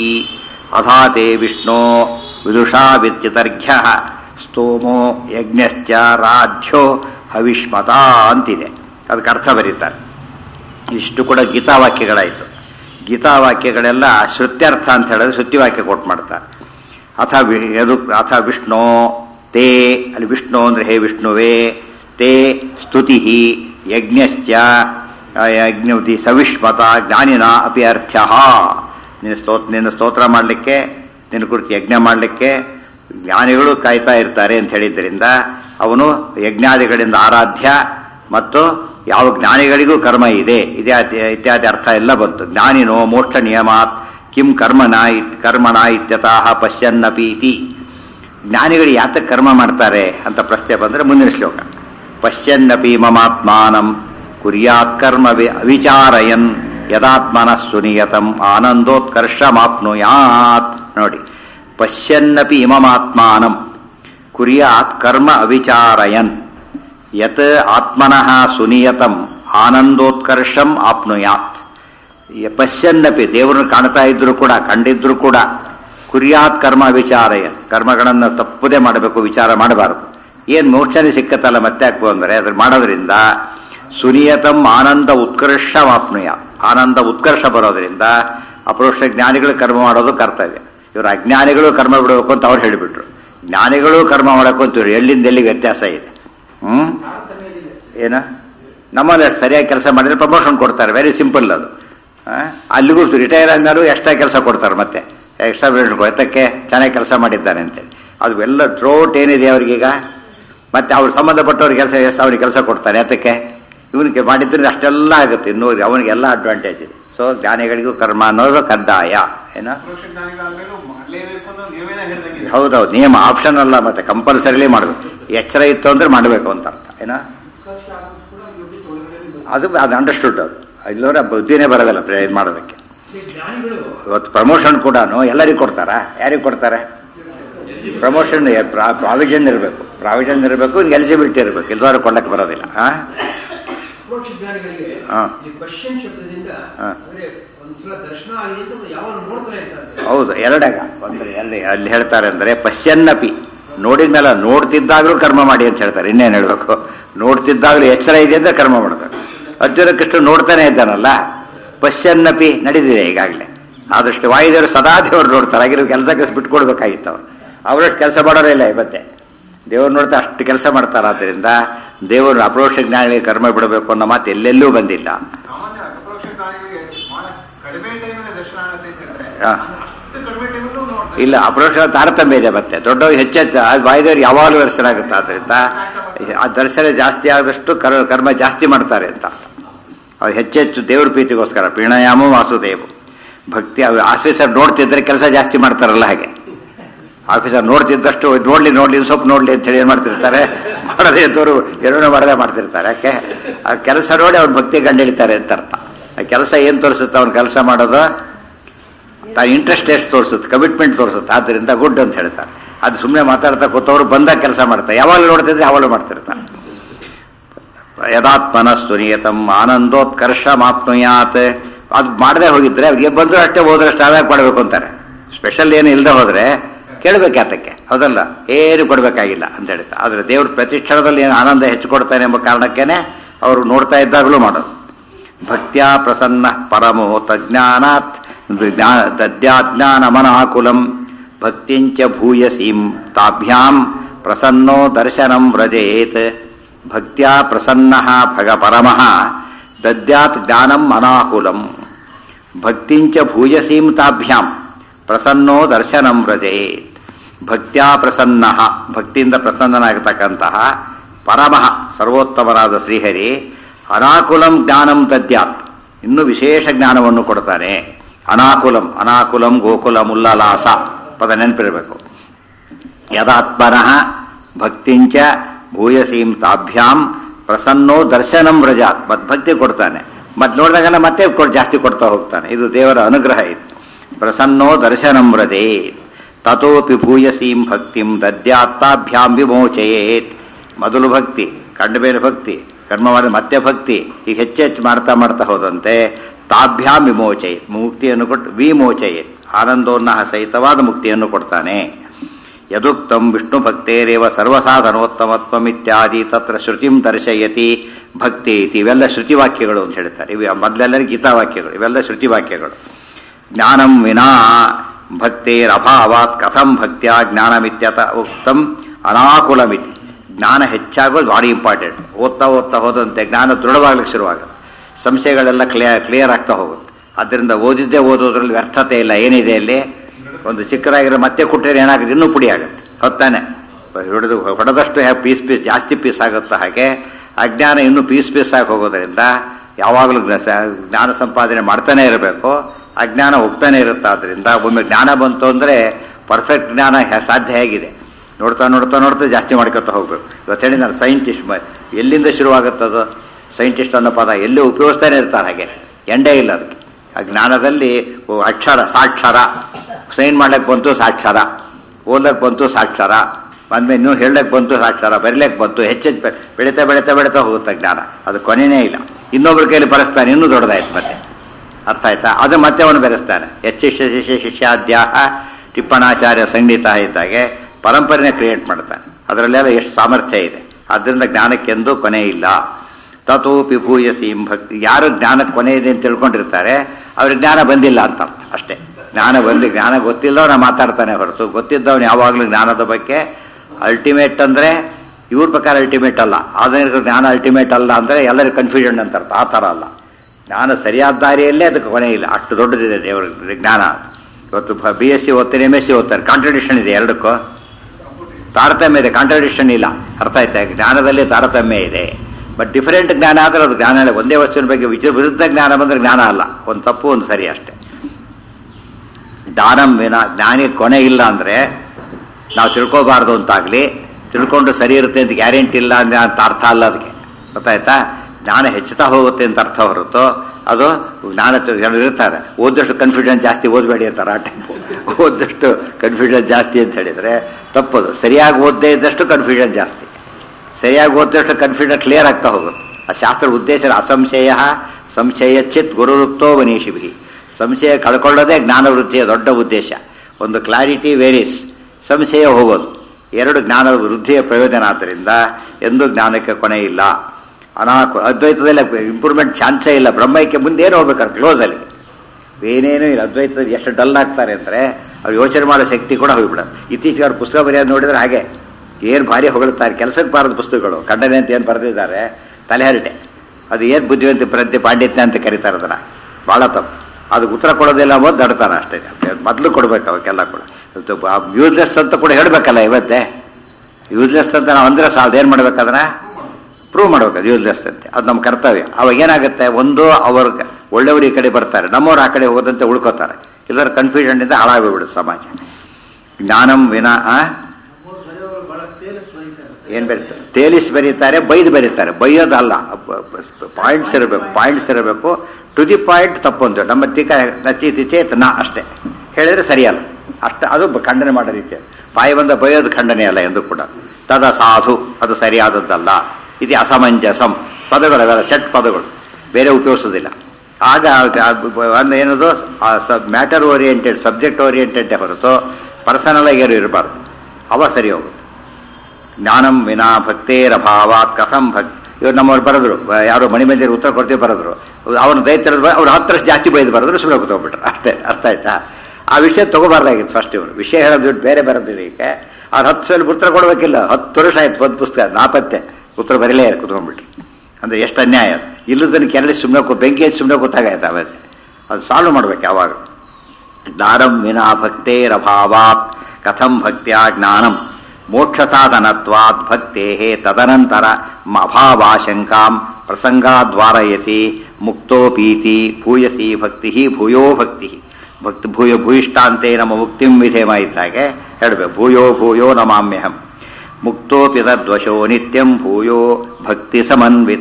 ಅಧಾತೆ ವಿಷ್ಣು ವಿದುಷಾ ವಿದ್ಯುತರ್ಘ್ಯ ಸ್ತೋಮೋ ಯಜ್ಞಶ್ಚ ರಾಧ್ಯೋ ಹವಿಷ್ಮತ ಅಂತಿದೆ ಅದಕ್ಕೆ ಅರ್ಥ ಬರೀತಾರೆ ಇಷ್ಟು ಕೂಡ ಗೀತಾವಾಕ್ಯಗಳಾಯಿತು ಗೀತಾವಾಕ್ಯಗಳೆಲ್ಲ ಶ್ರುತ್ಯರ್ಥ ಅಂತ ಹೇಳಿದ್ರೆ ಶ್ರುತಿವಾಕ್ಯ ಕೊಟ್ಟು ಮಾಡ್ತಾರೆ ಅಥ ವಿ- ಯದು ಅಥ ವಿಷ್ಣು ತೇ ಅಲ್ಲಿ ವಿಷ್ಣು ಅಂದರೆ ಹೇ ವಿಷ್ಣುವೇ ತೇ ಸ್ತುತಿ ಯಜ್ಞಶ್ಚ ಆ, ಯಜ್ಞವತಿ ಸವಿಷ್ಮತ ಜ್ಞಾನಿನ ಅಪಿ ಅರ್ಥ್ಯ ನಿನ್ನ ಸ್ತೋತ್ ನಿನ್ನ ಸ್ತೋತ್ರ ಮಾಡಲಿಕ್ಕೆ ನಿನ್ನ ಕುರಿತು ಯಜ್ಞ ಮಾಡಲಿಕ್ಕೆ ಜ್ಞಾನಿಗಳು ಕಾಯ್ತಾ ಇರ್ತಾರೆ ಅಂತ ಹೇಳಿದ್ದರಿಂದ ಅವನು ಯಜ್ಞಾದಿಗಳಿಂದ ಆರಾಧ್ಯ ಮತ್ತು ಯಾವ ಜ್ಞಾನಿಗಳಿಗೂ ಕರ್ಮ ಇದೆ ಇತ್ಯಾದಿ ಇತ್ಯಾದಿ ಅರ್ಥ ಎಲ್ಲ ಬಂತು ಜ್ಞಾನಿನೋ ಮೋಕ್ಷ ನಿಯಮಾತ್ ಕಿಂ ಕರ್ಮನ ಇತ್- ಕರ್ಮಣ ಇತ್ಯತಃ ಪಶ್ಯನ್ನಪಿ ಇತಿ ಜ್ಞಾನಿಗಳು ಯಾತಕ್ಕೆ ಕರ್ಮ ಮಾಡ್ತಾರೆ ಅಂತ ಪ್ರಶ್ನೆ ಬಂದರೆ ಮುಂದಿನ ಶ್ಲೋಕ ಪಶ್ಯನ್ನಪಿ ಮಮಾತ್ಮಾನಂ ಕುರ್ಯಾತ್ ಕರ್ಮ ವಿ- ಅವಿಚಾರಯನ್ ಯದಾತ್ಮನಃ ಸುನಿಯತಂ ಆನಂದೋತ್ಕರ್ಷಮಾಪ್ನುಯಾತ್ ನೋಡಿ ಪಶ್ಯನ್ನಪಿ ಇಮಮಾತ್ಮಾನಂ ಕುರ್ಯಾತ್ ಕರ್ಮ ಅವಿಚಾರಯನ್ ಯತ್ ಆತ್ಮನಃ ಸುನಿಯತಂ ಆನಂದೋತ್ಕರ್ಷಂ ಆಪ್ನುಯಾತ್ ಯ- ಪಶ್ಯನ್ನಪಿ ದೇವರನ್ನು ಕಾಣ್ತಾ ಇದ್ರು ಕೂಡ ಕಂಡಿದ್ರು ಕೂಡ ಕುರ್ಯಾತ್ ಕರ್ಮ ವಿಚಾರಯ ಕರ್ಮಗಳನ್ನು ತಪ್ಪದೇ ಮಾಡಬೇಕು ವಿಚಾರ ಮಾಡಬಾರದು ಏನು ಮೋಕ್ಷನೇ ಸಿಕ್ಕತ್ತಲ್ಲ ಮತ್ತೆ ಹಾಕ್ಬೋದು ಅಂದರೆ ಅದ್ರ ಮಾಡೋದ್ರಿಂದ ಸುನಿಯತಂ ಆನಂದ ಉತ್ಕರ್ಷ ಆಪ್ನುಯ ಆನಂದ ಉತ್ಕರ್ಷ ಬರೋದ್ರಿಂದ ಅಪರೋಕ್ಷ ಜ್ಞಾನಿಗಳು ಕರ್ಮ ಮಾಡೋದು ಕರ್ತವ್ಯ ಇವರು ಅಜ್ಞಾನಿಗಳು ಕರ್ಮ ಬಿಡಬೇಕು ಅಂತ ಅವ್ರು ಹೇಳಿಬಿಟ್ರು ಜ್ಞಾನಿಗಳು ಕರ್ಮ ಮಾಡಬೇಕು ಅಂತ ಇವ್ರು ಎಲ್ಲಿಂದ ಎಲ್ಲಿ ವ್ಯತ್ಯಾಸ ಇದೆ ಹ್ಮ್ ತಾರತಮ್ಯದಿಂದ ಏನು ನಮ್ಮಲ್ಲಿ ಸರಿಯಾಗಿ ಕೆಲಸ ಮಾಡಿದ್ರೆ ಪ್ರಮೋಷನ್ ಕೊಡ್ತಾರೆ ವೆರಿ ಸಿಂಪಲ್ ಅದು ಆ, ಅಲ್ಲಿಗೂ ರಿಟೈರ್ ಆದ್ಮೇಲೂ ಎಕ್ಸ್ಟ್ರಾ ಕೆಲಸ ಕೊಡ್ತಾರೆ ಮತ್ತೆ ಎಕ್ಸ್ಟ್ರಾ ಎತ್ತಕ್ಕೆ ಚೆನ್ನಾಗಿ ಕೆಲಸ ಮಾಡಿದ್ದಾನೆ ಅಂತೇಳಿ ಅದು ಎಲ್ಲ ಥ್ರೋಟ್ ಏನಿದೆ ಅವ್ರಿಗೀಗ ಮತ್ತೆ ಅವ್ರು ಸಂಬಂಧಪಟ್ಟವ್ರಿಗೆ ಕೆಲಸ ಎಷ್ಟು ಅವ್ರಿಗೆ ಕೆಲಸ ಕೊಡ್ತಾರೆ ಎತ್ತಕ್ಕೆ ಇವನಿಗೆ ಮಾಡಿದ್ರೆ ಅಷ್ಟೆಲ್ಲ ಆಗುತ್ತೆ ಇನ್ನು ಅವನಿಗೆಲ್ಲ ಅಡ್ವಾಂಟೇಜ್ ಇದೆ ಸೊ ಜ್ಞಾನಿಗಳಿಗೂ ಕರ್ಮ ಅನ್ನೋದು ಕಡ್ಡಾಯ ಏನ ಪರೋಕ್ಷ ಜ್ಞಾನಿಗಳಾದ್ಮೇಲೂ ಮಾಡಲೇಬೇಕು ಅನ್ನೋ ನೀವೇನ ಹೇಳ್ದಂಗಿದೆ ಹೌದೌದು ನಿಯಮ ಆಪ್ಷನ್ ಅಲ್ಲ ಮತ್ತೆ ಕಂಪಲ್ಸರಿಲಿ ಮಾಡಬೇಕು ಎಚ್ಚರ ಇತ್ತು ಅಂದ್ರೆ ಮಾಡಬೇಕು ಅಂತ ಅರ್ಥ ಏನ ಅದು ಅದು ಅಂಡರ್ಸ್ಟುಡ್ ಅದು ಇಲ್ಲವರ ಬುದ್ಧಿನೇ ಬರೋದಿಲ್ಲ ಪ್ರ- ಇದು ಮಾಡೋದಕ್ಕೆ ಜ್ಞಾನಿಗಳು ಇವತ್ತು ಪ್ರಮೋಷನ್ ಕೂಡ ಎಲ್ಲರಿಗೂ ಕೊಡ್ತಾರಾ ಯಾರಿಗೆ ಕೊಡ್ತಾರೆ ಪ್ರಮೋಷನ್ ಪ್ರಾವಿಷನ್ ಇರಬೇಕು ಪ್ರಾವಿಷನ್ ಇರಬೇಕು ಎಲಿಜಿಬಿಲಿಟಿ ಇರಬೇಕು ಇಲ್ದವ್ರು ಕೊಡಕ್ಕೆ ಬರೋದಿಲ್ಲ ಆ? ಅಪ್ರೋಕ್ಷ ಜ್ಞಾನಿಗಳಿಗೆ ಹಾ. ಈ ಪಶ್ಯನ್ ಶಬ್ದದಿಂದ ಹಾ. ಅಂದ್ರೆ ಒಂದ್ಸಲ ದರ್ಶನ ಆಗಿದೆ ಅಂತ ಯಾವಾಗ ನೋಡ್ತಾರೆ ಅಂತ ಹೌದು ಎರಡಾಗ ಒಂದು ಎಲ್ಲಿ ಅಲ್ಲಿ ಹೇಳ್ತಾರೆ ಅಂದರೆ ಪಶ್ಯನ್ನಪಿ ನೋಡಿದ ಮೇಲೆ ನೋಡ್ತಿದ್ದಾಗಲೂ ಕರ್ಮ ಮಾಡಿ ಅಂತ ಹೇಳ್ತಾರೆ ಇನ್ನೇನು ಹೇಳಬೇಕು ನೋಡ್ತಿದ್ದಾಗಲೂ ಎಚ್ಚರ ಇದೆ ಅಂದ್ರೆ ಕರ್ಮ ಮಾಡಬೇಕು ಅರ್ಜುನ ಕೃಷ್ಣ ನೋಡ್ತಾನೆ ಇದ್ದಾನಲ್ಲ ಪಶ್ಯನ್ನಪಿ ನಡೆದಿದೆ ಈಗಾಗಲೇ ಆದಷ್ಟು ವಾಯುದೇವರು ಸದಾ ದೇವರು ನೋಡ್ತಾರೆ ಆಗಿರೋ ಕೆಲಸಕ್ಕೆ ಬಿಟ್ಕೊಡ್ಬೇಕಾಗಿತ್ತು ಅವ್ರು ಅವರಷ್ಟು ಕೆಲಸ ಮಾಡೋರೇ ಇಲ್ಲ ಇವತ್ತೆ ದೇವ್ರು ನೋಡ್ತಾ ಅಷ್ಟು ಕೆಲಸ ಮಾಡ್ತಾರೆ ಆದ್ದರಿಂದ ದೇವರು ಅಪರೋಕ್ಷ ಜ್ಞಾನಿಗಳಿಗೆ ಕರ್ಮ ಬಿಡಬೇಕು ಅನ್ನೋ ಮಾತು ಎಲ್ಲೆಲ್ಲೂ ಬಂದಿಲ್ಲ ಸಾಮಾನ್ಯ ಅಪರೋಕ್ಷ ಜ್ಞಾನಿಗಳಿಗೆ ಬಹಳ ಕಡಿಮೆ ಟೈಮಲ್ಲಿ ದರ್ಶನ ಆಗುತ್ತೆ ಅಂತ ಹೇಳಿದ್ರೆ ಹಾ. ಅಷ್ಟು ಕಡಿಮೆ ಟೈಮಲ್ಲೂ ನೋಡ್ತಾರೆ ಇಲ್ಲ ಅಪರೋಕ್ಷ ತಾರತಮ್ಯ ಇದೆ ಮತ್ತೆ ದೊಡ್ಡವ್ರು ಹೆಚ್ಚೆಚ್ಚು ಅದು ವಾಯುದೇವರು ಯಾವಾಗಲೂ ದರ್ಶನ ಆಗುತ್ತೆ ಆದ್ದರಿಂದ ಆ ದರ್ಶನ ಜಾಸ್ತಿ ಆದಷ್ಟು ಕರ್ ಕರ್ಮ ಜಾಸ್ತಿ ಮಾಡ್ತಾರೆ ಅಂತ ಅವ್ರು ಹೆಚ್ಚೆಚ್ಚು ದೇವ್ರ ಪ್ರೀತಿಗೋಸ್ಕರ ಪ್ರಣಯಾಮ ವಾಸುದೇವ್ ಭಕ್ತಿ ಆಫೀಸರ್ ನೋಡ್ತಿದ್ರೆ ಕೆಲಸ ಜಾಸ್ತಿ ಮಾಡ್ತಾರಲ್ಲ ಹಾಗೆ ಆಫೀಸರ್ ನೋಡ್ತಿದ್ದಷ್ಟು ನೋಡ್ಲಿ ನೋಡ್ಲಿ ಸ್ವಲ್ಪ ನೋಡ್ಲಿ ಅಂತ ಹೇಳಿ ಏನ್ ಮಾಡ್ತಿರ್ತಾರೆ ಮಾಡದೇ ಇದ್ದವರು ಏನೋ ಮಾಡದೆ ಮಾಡ್ತಿರ್ತಾರೆ ಯಾಕೆ ಆ ಕೆಲಸ ನೋಡಿ ಅವ್ರ ಭಕ್ತಿ ಕಂಡಿಡಿತಾರೆ ಅಂತ ಅರ್ಥ ಆ ಕೆಲಸ ಏನ್ ತೋರಿಸುತ್ತೆ ಅವ್ನ ಕೆಲಸ ಮಾಡೋದು ತಾನು ಇಂಟ್ರೆಸ್ಟ್ ಎಷ್ಟು ತೋರಿಸುತ್ತೆ ಕಮಿಟ್ಮೆಂಟ್ ತೋರಿಸುತ್ತೆ ಆದ್ದರಿಂದ ಗುಡ್ ಅಂತ ಹೇಳ್ತಾರೆ ಅದು ಸುಮ್ಮನೆ ಮಾತಾಡ್ತಾ ಕೂತವ್ರು ಬಂದಾಗ ಕೆಲಸ ಮಾಡ್ತಾರೆ ಯಾವಾಗ ನೋಡ್ತಿದ್ರೆ ಯಾವಾಗಲೂ ಮಾಡ್ತಿರ್ತಾರೆ ಯದಾತ್ಮನಸ್ತು ನಿಯತಂ ಆನಂದೋತ್ಕರ್ಷ ಮಾಪ್ನುಯಾತ್ ಅದು ಮಾಡದೆ ಹೋಗಿದ್ರೆ ಅವ್ರಿಗೆ ಬಂದ್ರು ಅಷ್ಟೇ ಹೋದ್ರೆ ಸ್ಟಾರ್ಟ್ ಮಾಡಬೇಕು ಅಂತಾರೆ ಸ್ಪೆಷಲ್ ಏನು ಇಲ್ಲದೆ ಹೋದ್ರೆ ಕೇಳಬೇಕು ಯಾತಕ್ಕೆ ಹೌದಲ್ಲ ಏನು ಕೊಡಬೇಕಾಗಿಲ್ಲ ಅಂತ ಹೇಳ್ತಾರೆ ಆದರೆ ದೇವ್ರ ಪ್ರತಿ ಕ್ಷಣದಲ್ಲಿ ಏನು ಆನಂದ ಹೆಚ್ಚು ಕೊಡ್ತಾನೆ ಎಂಬ ಕಾರಣಕ್ಕೇನೆ ಅವರು ನೋಡ್ತಾ ಇದ್ದಾಗಲೂ ಮಾಡೋದು ಭಕ್ತ್ಯಾ ಪ್ರಸನ್ನ ಪರಮೋ ತಜ್ಞಾನಾತ್ ದದ್ಯಾಜ್ಞಾನಮನಾಕುಲಂ ಭಕ್ತಿಂಚ ಭೂಯಸೀಂ ತಾಭ್ಯಾಂ ಪ್ರಸನ್ನೋ ದರ್ಶನಂ ವ್ರಜೇತ್ ಭಕ್ತ್ಯಾ ಪ್ರಸನ್ನ ಭಗ ಪರಮಃ ದದ್ಯಾತ್ ಜ್ಞಾನಂ ಅನಾಕುಲಂ ಭಕ್ತಿಂಚ ಭೂಯಸೀಂ ತಾಭ್ಯಾಂ ಪ್ರಸನ್ನೋ ದರ್ಶನಂ ವ್ರಜೇತ್ ಭಕ್ತ್ಯಾ ಪ್ರಸನ್ನ ಭಕ್ತಿಯಿಂದ ಪ್ರಸನ್ನನಾಗತಕ್ಕಂತಹ ಪರಮಃ ಸರ್ವೋತ್ತಮರಾದ ಶ್ರೀಹರಿ ಅನಾಕುಲಂ ಜ್ಞಾನಂ ದದ್ಯಾತ್ ಇನ್ನೂ ವಿಶೇಷ ಜ್ಞಾನವನ್ನು ಕೊಡ್ತಾನೆ ಅನಾಕುಲಂ ಅನಾಕುಲಂ ಗೋಕುಲಂ ಉಲ್ಲಲಾಸ ಪದ ನೆನಪಿರಬೇಕು ಯದಾತ್ಮನಃ ಭಕ್ತಿಂಚ ಭೂಯಸೀಂ ತಾಭ್ಯಾಂ ಪ್ರಸನ್ನೋ ದರ್ಶನಂ ವ್ರಜಾತ್ ಮತ್ ಭಕ್ತಿ ಕೊಡ್ತಾನೆ ಮತ್ ನೋಡಿದಾಗೆಲ್ಲ ಮತ್ತೆ ಕೊಡ್- ಜಾಸ್ತಿ ಕೊಡ್ತಾ ಹೋಗ್ತಾನೆ ಇದು ದೇವರ ಅನುಗ್ರಹ ಇದು ಪ್ರಸನ್ನೋ ದರ್ಶನಂ ವ್ರಜೇ ತಥೋಪಿ ಭೂಯಸೀಂ ಭಕ್ತಿಂ ದದ್ಯಾತ್ತಾಭ್ಯಾಂ ವಿಮೋಚಯೇತ್ ಮೊದಲು ಭಕ್ತಿ ಕಂಡ ಮೇಲೆ ಭಕ್ತಿ ಕರ್ಮ ಮಾಡಿದ ಮತ್ತೆ ಭಕ್ತಿ ಈಗ ಹೆಚ್ಚೆಚ್ಚು ಮಾಡ್ತಾ ಮಾಡ್ತಾ ಹೋದಂತೆ ತಾಭ್ಯಾಂ ವಿಮೋಚಯೇತ್ ಮುಕ್ತಿಯನ್ನು ಕೊಟ್ಟು ವಿಮೋಚಯೇತ್ ಆನಂದೋನ್ನಹ ಸಹಿತವಾದ ಮುಕ್ತಿಯನ್ನು ಕೊಡ್ತಾನೆ ಯದುಕ್ತಂ ವಿಷ್ಣು ಭಕ್ತೇರೇವ ಸರ್ವಸಾಧನೋತ್ತಮತ್ವಮಿತ್ಯಾದಿ ತತ್ರ ಶ್ರುತಿಂ ದರ್ಶಯತಿ ಭಕ್ತಿ ಇತಿ ಇವೆಲ್ಲ ಶ್ರುತಿವಾಕ್ಯಗಳು ಅಂತ ಹೇಳ್ತಾರೆ ಇವು ಮೊದಲೆಲ್ಲರೂ ಗೀತಾವಾಕ್ಯಗಳು ಇವೆಲ್ಲ ಶ್ರುತಿವಾಕ್ಯಗಳು ಜ್ಞಾನಂ ವಿನಾ ಭಕ್ತೇರಭಾವಾತ್ ಕಥಂ ಭಕ್ತಿಯ ಜ್ಞಾನಮಿತ್ಯತ ಉಕ್ತಂ ಅನಾಕುಲಮಿತಿ ಜ್ಞಾನ ಹೆಚ್ಚಾಗೋದು ಭಾರಿ ಇಂಪಾರ್ಟೆಂಟ್ ಓದ್ತಾ ಓದ್ತಾ ಹೋದಂತೆ ಜ್ಞಾನ ದೃಢವಾಗ್ಲಿಕ್ಕೆ ಶುರುವಾಗುತ್ತೆ ಸಂಶಯಗಳೆಲ್ಲ ಕ್ಲಿಯರ್ ಕ್ಲಿಯರ್ ಆಗ್ತಾ ಹೋಗುತ್ತೆ ಅದರಿಂದ ಓದಿದ್ದೇ ಓದೋದ್ರಲ್ಲಿ ವ್ಯರ್ಥತೆ ಇಲ್ಲ ಏನಿದೆ ಅಲ್ಲಿ ಒಂದು ಚಿಕ್ಕದಾಗಿರೋ ಮತ್ತೆ ಕುಟ್ಟಿದ್ರೆ ಏನಾಗುತ್ತೆ ಇನ್ನೂ ಪುಡಿ ಆಗುತ್ತೆ ಹೊತ್ತಾನೆ ಹಿಡಿದು ಹೊಡೆದಷ್ಟು ಹ್ಯಾ ಪೀಸ್ ಪೀಸ್ ಜಾಸ್ತಿ ಪೀಸ್ ಆಗುತ್ತೋ ಹಾಗೆ ಅಜ್ಞಾನ ಇನ್ನೂ ಪೀಸ್ ಪೀಸ್ ಆಗಿ ಹೋಗೋದ್ರಿಂದ ಯಾವಾಗಲೂ ಜ್ಞ- ಸ- ಜ್ಞಾನ ಸಂಪಾದನೆ ಮಾಡ್ತಾನೆ ಇರಬೇಕು ಅಜ್ಞಾನ ಹೋಗ್ತಾನೆ ಇರುತ್ತೆ ಆದ್ದರಿಂದ ಒಮ್ಮೆ ಜ್ಞಾನ ಬಂತು ಅಂದರೆ ಪರ್ಫೆಕ್ಟ್ ಜ್ಞಾನ ಹ್ಯಾ- ಸಾಧ್ಯ ಹೇಗಿದೆ ನೋಡ್ತಾ ನೋಡ್ತಾ ನೋಡ್ತಾ ಜಾಸ್ತಿ ಮಾಡ್ಕೊತಾ ಹೋಗ್ಬೇಕು ಇವತ್ತು ಹೇಳಿ ನಾನು ಸೈಂಟಿಸ್ಟ್ ಎಲ್ಲಿಂದ ಶುರುವಾಗುತ್ತದು ಸೈಂಟಿಸ್ಟ್ ಅನ್ನೋ ಪದ ಎಲ್ಲಿ ಉಪಯೋಗಿಸ್ತಾನೆ ಇರ್ತಾರೆ ಹಾಗೆ ಎಂಡೇ ಇಲ್ಲ ಅದಕ್ಕೆ ಆ ಜ್ಞಾನದಲ್ಲಿ ಓ, ಅಕ್ಷರ ಸಾಕ್ಷರ ಸೈನ್ ಮಾಡ್ಲಿಕ್ಕೆ ಬಂತು ಸಾಕ್ಷರ ಓದಕ್ಕೆ ಬಂತು ಸಾಕ್ಷರ ಅಂದ್ಮೇಲೆ ನೀವು ಹೇಳಕ್ಕೆ ಬಂತು ಸಾಕ್ಷರ ಬರೀಲಿಕ್ಕೆ ಬಂತು ಹೆಚ್ಚೆಚ್ಚು ಬೆ- ಬೆಳೀತಾ ಬೆಳೀತಾ ಬೆಳೀತಾ ಹೋಗುತ್ತೆ ಜ್ಞಾನ ಅದು ಕೊನೆಯೇ ಇಲ್ಲ ಇನ್ನೊಬ್ಬರ ಕೈಲಿ ಬರೆಸ್ತಾನೆ ಇನ್ನೂ ದೊಡ್ಡದಾಯ್ತು ಮತ್ತೆ ಅರ್ಥ ಆಯ್ತಾ ಅದು ಮತ್ತೆ ಅವನು ಬೆರೆಸ್ತಾನೆ ಯಚ್ಚಿಷ್ಯ ಶಿಷ್ಯ ಶಿಷ್ಯಾದ್ಯಾಹ ಟಿಪ್ಪಣಾಚಾರ್ಯ ಸಂಗೀತ ಇದ್ದಾಗೆ ಪರಂಪರೆನೇ ಕ್ರಿಯೇಟ್ ಮಾಡ್ತಾನೆ ಅದರಲ್ಲೆಲ್ಲ ಎಷ್ಟು ಸಾಮರ್ಥ್ಯ ಇದೆ ಆದ್ದರಿಂದ ಜ್ಞಾನಕ್ಕೆಂದು ಕೊನೆ ಇಲ್ಲ ತಥೋಪಿ ಭೂಯಸೀಂ ಭಕ್ತಿ ಯಾರು ಜ್ಞಾನಕ್ಕೆ ಕೊನೆ ಇದೆ ಅಂತ ತಿಳ್ಕೊಂಡಿರ್ತಾರೆ ಅವ್ರಿಗೆ ಜ್ಞಾನ ಬಂದಿಲ್ಲ ಅಂತ ಅರ್ಥ ಅಷ್ಟೇ ಜ್ಞಾನ ಬಂದು ಜ್ಞಾನ ಗೊತ್ತಿಲ್ಲದವನ ಮಾತಾಡ್ತಾನೆ ಹೊರತು ಗೊತ್ತಿದ್ದವನು ಯಾವಾಗಲೂ ಜ್ಞಾನದ ಬಗ್ಗೆ ಅಲ್ಟಿಮೇಟ್ ಅಂದರೆ ಇವ್ರ ಪ್ರಕಾರ ಅಲ್ಟಿಮೇಟ್ ಅಲ್ಲ ಆಧುನಿಕ ಜ್ಞಾನ ಅಲ್ಟಿಮೇಟ್ ಅಲ್ಲ ಅಂದರೆ ಎಲ್ಲರಿಗೂ ಕನ್ಫ್ಯೂಷನ್ ಅಂತ ಅರ್ಥ ಆ ಥರ ಅಲ್ಲ ಜ್ಞಾನ ಸರಿಯಾದ ದಾರಿಯಲ್ಲೇ ಅದಕ್ಕೆ ಕೊನೆ ಇಲ್ಲ ಅಷ್ಟು ದೊಡ್ಡದಿದೆ ದೇವರ ಜ್ಞಾನ ಇವತ್ತು ಬಿ ಎಸ್ ಸಿ ಓದ್ತಾರೆ ಎಮ್ ಎಸ್ ಸಿ ಓದ್ತಾರೆ ಕಾಂಟ್ರಡಿಕ್ಷನ್ ಇದೆ ಎರಡಕ್ಕೂ ತಾರತಮ್ಯ ಇದೆ ಕಾಂಟ್ರಡಿಕ್ಷನ್ ಇಲ್ಲ ಅರ್ಥ ಆಯ್ತಾ ಜ್ಞಾನದಲ್ಲಿ ತಾರತಮ್ಯ ಇದೆ ಬಟ್ ಡಿಫರೆಂಟ್ ಜ್ಞಾನ ಆದರೆ ಅದು ಜ್ಞಾನ ಇಲ್ಲ ಒಂದೇ ವಸ್ತುವಿನ ಬಗ್ಗೆ ವಿಚ ವಿರುದ್ಧ ಜ್ಞಾನ ಬಂದರೆ ಜ್ಞಾನ ಅಲ್ಲ ಒಂದು ತಪ್ಪು ಒಂದು ಸರಿ ಅಷ್ಟೇ ಜ್ಞಾನಂ ವಿನ ಜ್ಞಾನಿ ಕೊನೆ ಇಲ್ಲ ಅಂದರೆ ನಾವು ತಿಳ್ಕೋಬಾರ್ದು ಅಂತಾಗಲಿ ತಿಳ್ಕೊಂಡು ಸರಿ ಇರುತ್ತೆ ಅಂತ ಗ್ಯಾರಂಟಿ ಇಲ್ಲ ಅಂದ್ರೆ ಅಂತ ಅರ್ಥ ಅಲ್ಲ ಅದಕ್ಕೆ ಗೊತ್ತಾಯ್ತಾ ಜ್ಞಾನ ಹೆಚ್ಚುತ್ತಾ ಹೋಗುತ್ತೆ ಅಂತ ಅರ್ಥ ಹೊರತು ಅದು ಜ್ಞಾನ ತಿ- ಜನರು ಇರ್ತಾರೆ ಓದಷ್ಟು ಕನ್ಫಿಡೆನ್ಸ್ ಜಾಸ್ತಿ ಓದಬೇಡಿ ಅಂತಾರೆ ಆ ಟೈಪ್ ಓದಷ್ಟು ಕನ್ಫಿಡೆನ್ಸ್ ಜಾಸ್ತಿ ಅಂತ ಹೇಳಿದರೆ ತಪ್ಪದು ಸರಿಯಾಗಿ ಓದದೇ ಇದ್ದಷ್ಟು ಕನ್ಫಿಡೆನ್ಸ್ ಜಾಸ್ತಿ ಸರಿಯಾಗಿ ಓದಿದಷ್ಟು ಕನ್ಫಿಡೆನ್ಸ್ ಕ್ಲಿಯರ್ ಆಗ್ತಾ ಹೋಗುತ್ತೆ ಆ ಶಾಸ್ತ್ರ ಉದ್ದೇಶ ಅಸಂಶಯ ಸಂಶಯ ಚಿತ್ ಗುರುರುಕ್ತೋ ವನೀಷಿಭಿ ಸಂಶಯ ಕಳ್ಕೊಳ್ಳೋದೇ ಜ್ಞಾನ ವೃದ್ಧಿಯ ದೊಡ್ಡ ಉದ್ದೇಶ ಒಂದು ಕ್ಲಾರಿಟಿ ವೇರಿಸ್ ಸಂಶಯ ಹೋಗೋದು ಎರಡು ಜ್ಞಾನ ವೃದ್ಧಿಯ ಪ್ರಯೋಜನ ಆದ್ದರಿಂದ ಎಂದೂ ಜ್ಞಾನಕ್ಕೆ ಕೊನೆ ಇಲ್ಲ ಅನಾಕು ಅದ್ವೈತದಲ್ಲಿ ಇಂಪ್ರೂವ್ಮೆಂಟ್ ಚಾನ್ಸೇ ಇಲ್ಲ ಬ್ರಹ್ಮಕ್ಕೆ ಮುಂದೆ ಏನು ಹೋಗ್ಬೇಕಾದ್ರೆ ಕ್ಲೋಸಲ್ಲಿ ಏನೇನೂ ಇಲ್ಲ ಅದ್ವೈತದಲ್ಲಿ ಎಷ್ಟು ಡಲ್ ಆಗ್ತಾರೆ ಅಂದರೆ ಅವ್ರು ಯೋಚನೆ ಮಾಡೋ ಶಕ್ತಿ ಕೂಡ ಹೋಗ್ಬಿಡೋದು ಇತ್ತೀಚೆಗೆ ಅವ್ರು ಪುಸ್ತಕ ಬರೆಯೋದು ನೋಡಿದ್ರೆ ಹಾಗೆ ಏನು ಭಾರಿ ಹೊಗಳ್ತಾರೆ ಕೆಲಸಕ್ಕೆ ಬಾರದ ಪುಸ್ತಕಗಳು ಖಂಡನೆ ಅಂತ ಏನು ಬರೆದಿದ್ದಾರೆ ತಲೆಹರಟೆ ಅದು ಏನು ಬುದ್ಧಿವಂತ ಪ್ರಜ್ಞೆ ಪಾಂಡಿತ್ಯ ಅಂತ ಕರೀತಾರೆ ಅದನ್ನು ಭಾಳ ತಪ್ಪು ಅದಕ್ಕೆ ಉತ್ತರ ಕೊಡೋದಿಲ್ಲ ಅಂಬೋದು ದಡ್ತಾನೆ ಅಷ್ಟೇ ಮೊದಲು ಕೊಡ್ಬೇಕು ಅವಕ್ಕೆಲ್ಲ ಕೂಡ ಯೂಸ್ಲೆಸ್ ಅಂತ ಕೂಡ ಹೇಳಬೇಕಲ್ಲ ಇವತ್ತೇ ಯೂಸ್ಲೆಸ್ ಅಂತ ನಾವು ಅಂದ್ರೆ ಸಾಲದು ಏನು ಮಾಡ್ಬೇಕಾದ್ರೆ ಪ್ರೂವ್ ಮಾಡ್ಬೇಕು ಅದು ಯೂಸ್ಲೆಸ್ ಅಂತೆ ಅದು ನಮ್ಮ ಕರ್ತವ್ಯ ಅವಾಗ ಏನಾಗುತ್ತೆ ಒಂದು ಅವ್ರ ಒಳ್ಳೆಯವರು ಈ ಕಡೆ ಬರ್ತಾರೆ ನಮ್ಮವ್ರು ಆ ಕಡೆ ಹೋದಂತೆ ಉಳ್ಕೋತಾರೆ ಇಲ್ಲರ ಕನ್ಫ್ಯೂಷನ್ನಿಂದ ಹಾಳಾಗೋಗ್ಬಿಡುತ್ತೆ ಸಮಾಜ ಜ್ಞಾನಂ ವಿನ ಆ? ಏನ್ ಬರೀತಾರೆ ತೇಲಿಸಿ ಬರೀತಾರೆ ಬೈದು ಬರೀತಾರೆ ಬೈಯೋದಲ್ಲ ಪಾಯಿಂಟ್ಸ್ ಇರಬೇಕು ಪಾಯಿಂಟ್ಸ್ ಇರಬೇಕು ಟು ದಿ ಪಾಯಿಂಟ್ ತಪ್ಪೊಂದು ನಮ್ಮ ತಿಕ ನಚಿ ಚೇತ್ ನಾ ಅಷ್ಟೇ ಹೇಳಿದ್ರೆ ಸರಿಯಲ್ಲ ಅಷ್ಟ ಅದು ಬ- ಖಂಡನೆ ಮಾಡೋ ರೀತಿ ಬಾಯಿ ಬಂದ ಬೈಯೋದು ಖಂಡನೆ ಅಲ್ಲ ಎಂದು ಕೂಡ ತದ ಸಾಧು ಅದು ಸರಿಯಾದದ್ದಲ್ಲ ಇದು ಅಸಮಂಜಸಂ ಪದಗಳು ಅವೆಲ್ಲ ಸೆಟ್ ಪದಗಳು ಬೇರೆ ಉಪಯೋಗಿಸೋದಿಲ್ಲ ಆಗ ಒಂದು ಏನದು ಮ್ಯಾಟರ್ ಓರಿಯೆಂಟೆಡ್ ಸಬ್ಜೆಕ್ಟ್ ಓರಿಯೆಂಟೆಡ್ ಹೊರತು ಪರ್ಸನಲ್ ಆಗಿ ಇರಬಾರ್ದು ಅವ ಸರಿ ಹೋಗುತ್ತೆ ಜ್ಞಾನಂ ವಿನಾ ಭಕ್ತೇರಭಾವಾತ್ ಕಥಂ ಭಕ್ ಇವ್ರು ನಮ್ಮವ್ರು ಬರೆದ್ರು ಯಾರು ಮಣಿಮಂದಿರ ಉತ್ತರ ಕೊಡ್ತೀವಿ ಬರೆದ್ರು ಅವ್ರ ದೈತ್ಯರ ಅವ್ರು ಹತ್ತರಷ್ಟು ಜಾಸ್ತಿ ಬೈದು ಬರೆದ್ರು ಸುಮ್ಮನೆ ಕೂತ್ಕೊಂಡ್ಬಿಟ್ರು ಅಷ್ಟೇ ಅರ್ಥ ಆಯ್ತಾ ಆ ವಿಷಯ ತಗೋಬಾರ್ದಾಗಿತ್ತು ಫಸ್ಟ್ ಇವರು ವಿಷಯ ಹೇಳೋದು ಬಿಟ್ಟು ಬೇರೆ ಬರೋದಿಲ್ಲ ಈಗ ಅವ್ರು ಹತ್ತು ಸಲ ಉತ್ತರ ಕೊಡಬೇಕಿಲ್ಲ ಹತ್ತು ವರ್ಷ ಆಯ್ತು ಒಂದು ಪುಸ್ತಕ ನಾಪತ್ತೆ ಉತ್ತರ ಬರೀಲೇ ಕೂತ್ಕೊಂಡ್ಬಿಟ್ರು ಅಂದ್ರೆ ಎಷ್ಟು ಅನ್ಯಾಯ ಅದು. ಇಲ್ಲದನ್ನು ಕೆರಳಿ ಸುಮ್ಮನೆ ಕೂ ಬೆಂಕಿ ಹಚ್ಚಿ ಸುಮ್ಮನೆ ಕೂತಾಗಾಯ್ತು ಆಮೇಲೆ ಅದು ಸಾಲ್ವ್ ಮಾಡ್ಬೇಕು ಯಾವಾಗ ಜ್ಞಾನಂ ವಿನಾ ಭಕ್ತೇರಭಾವಾತ್ ಕಥಂ ಭಕ್ತಿಯ ಜ್ಞಾನಂ ಮೋಕ್ಷ ಸಾಧನತ್ವಾತ್ ಭಕ್ತೇ ತದನಂತರ ಮ- ಅಭಾವಾಶಂಕಾಂ ಪ್ರಸಂಗಾದ್ವಾರಯತಿ ಮುಕ್ತೋಪೀತಿ ಭೂಯಸಿ ಭಕ್ತಿ ಭೂಯೋ ಭಕ್ತಿ ಭಕ್ತಿ ಭೂಯ ಭೂಯಿಷ್ಟಾಂತೆ ನಮ್ಮ ಮುಕ್ತಿಂ ವಿಧೇಮ ಇದ್ದಾಗೆ ಹೇಳಬೇಕು ಭೂಯೋ ಭೂಯೋ ನಮಾಮ್ಯಹಂ ಮುಕ್ತೋಪಿ ತದ್ವಶೋ ನಿತ್ಯಂ ಭೂಯೋ ಭಕ್ತಿ ಸಮನ್ವಿತ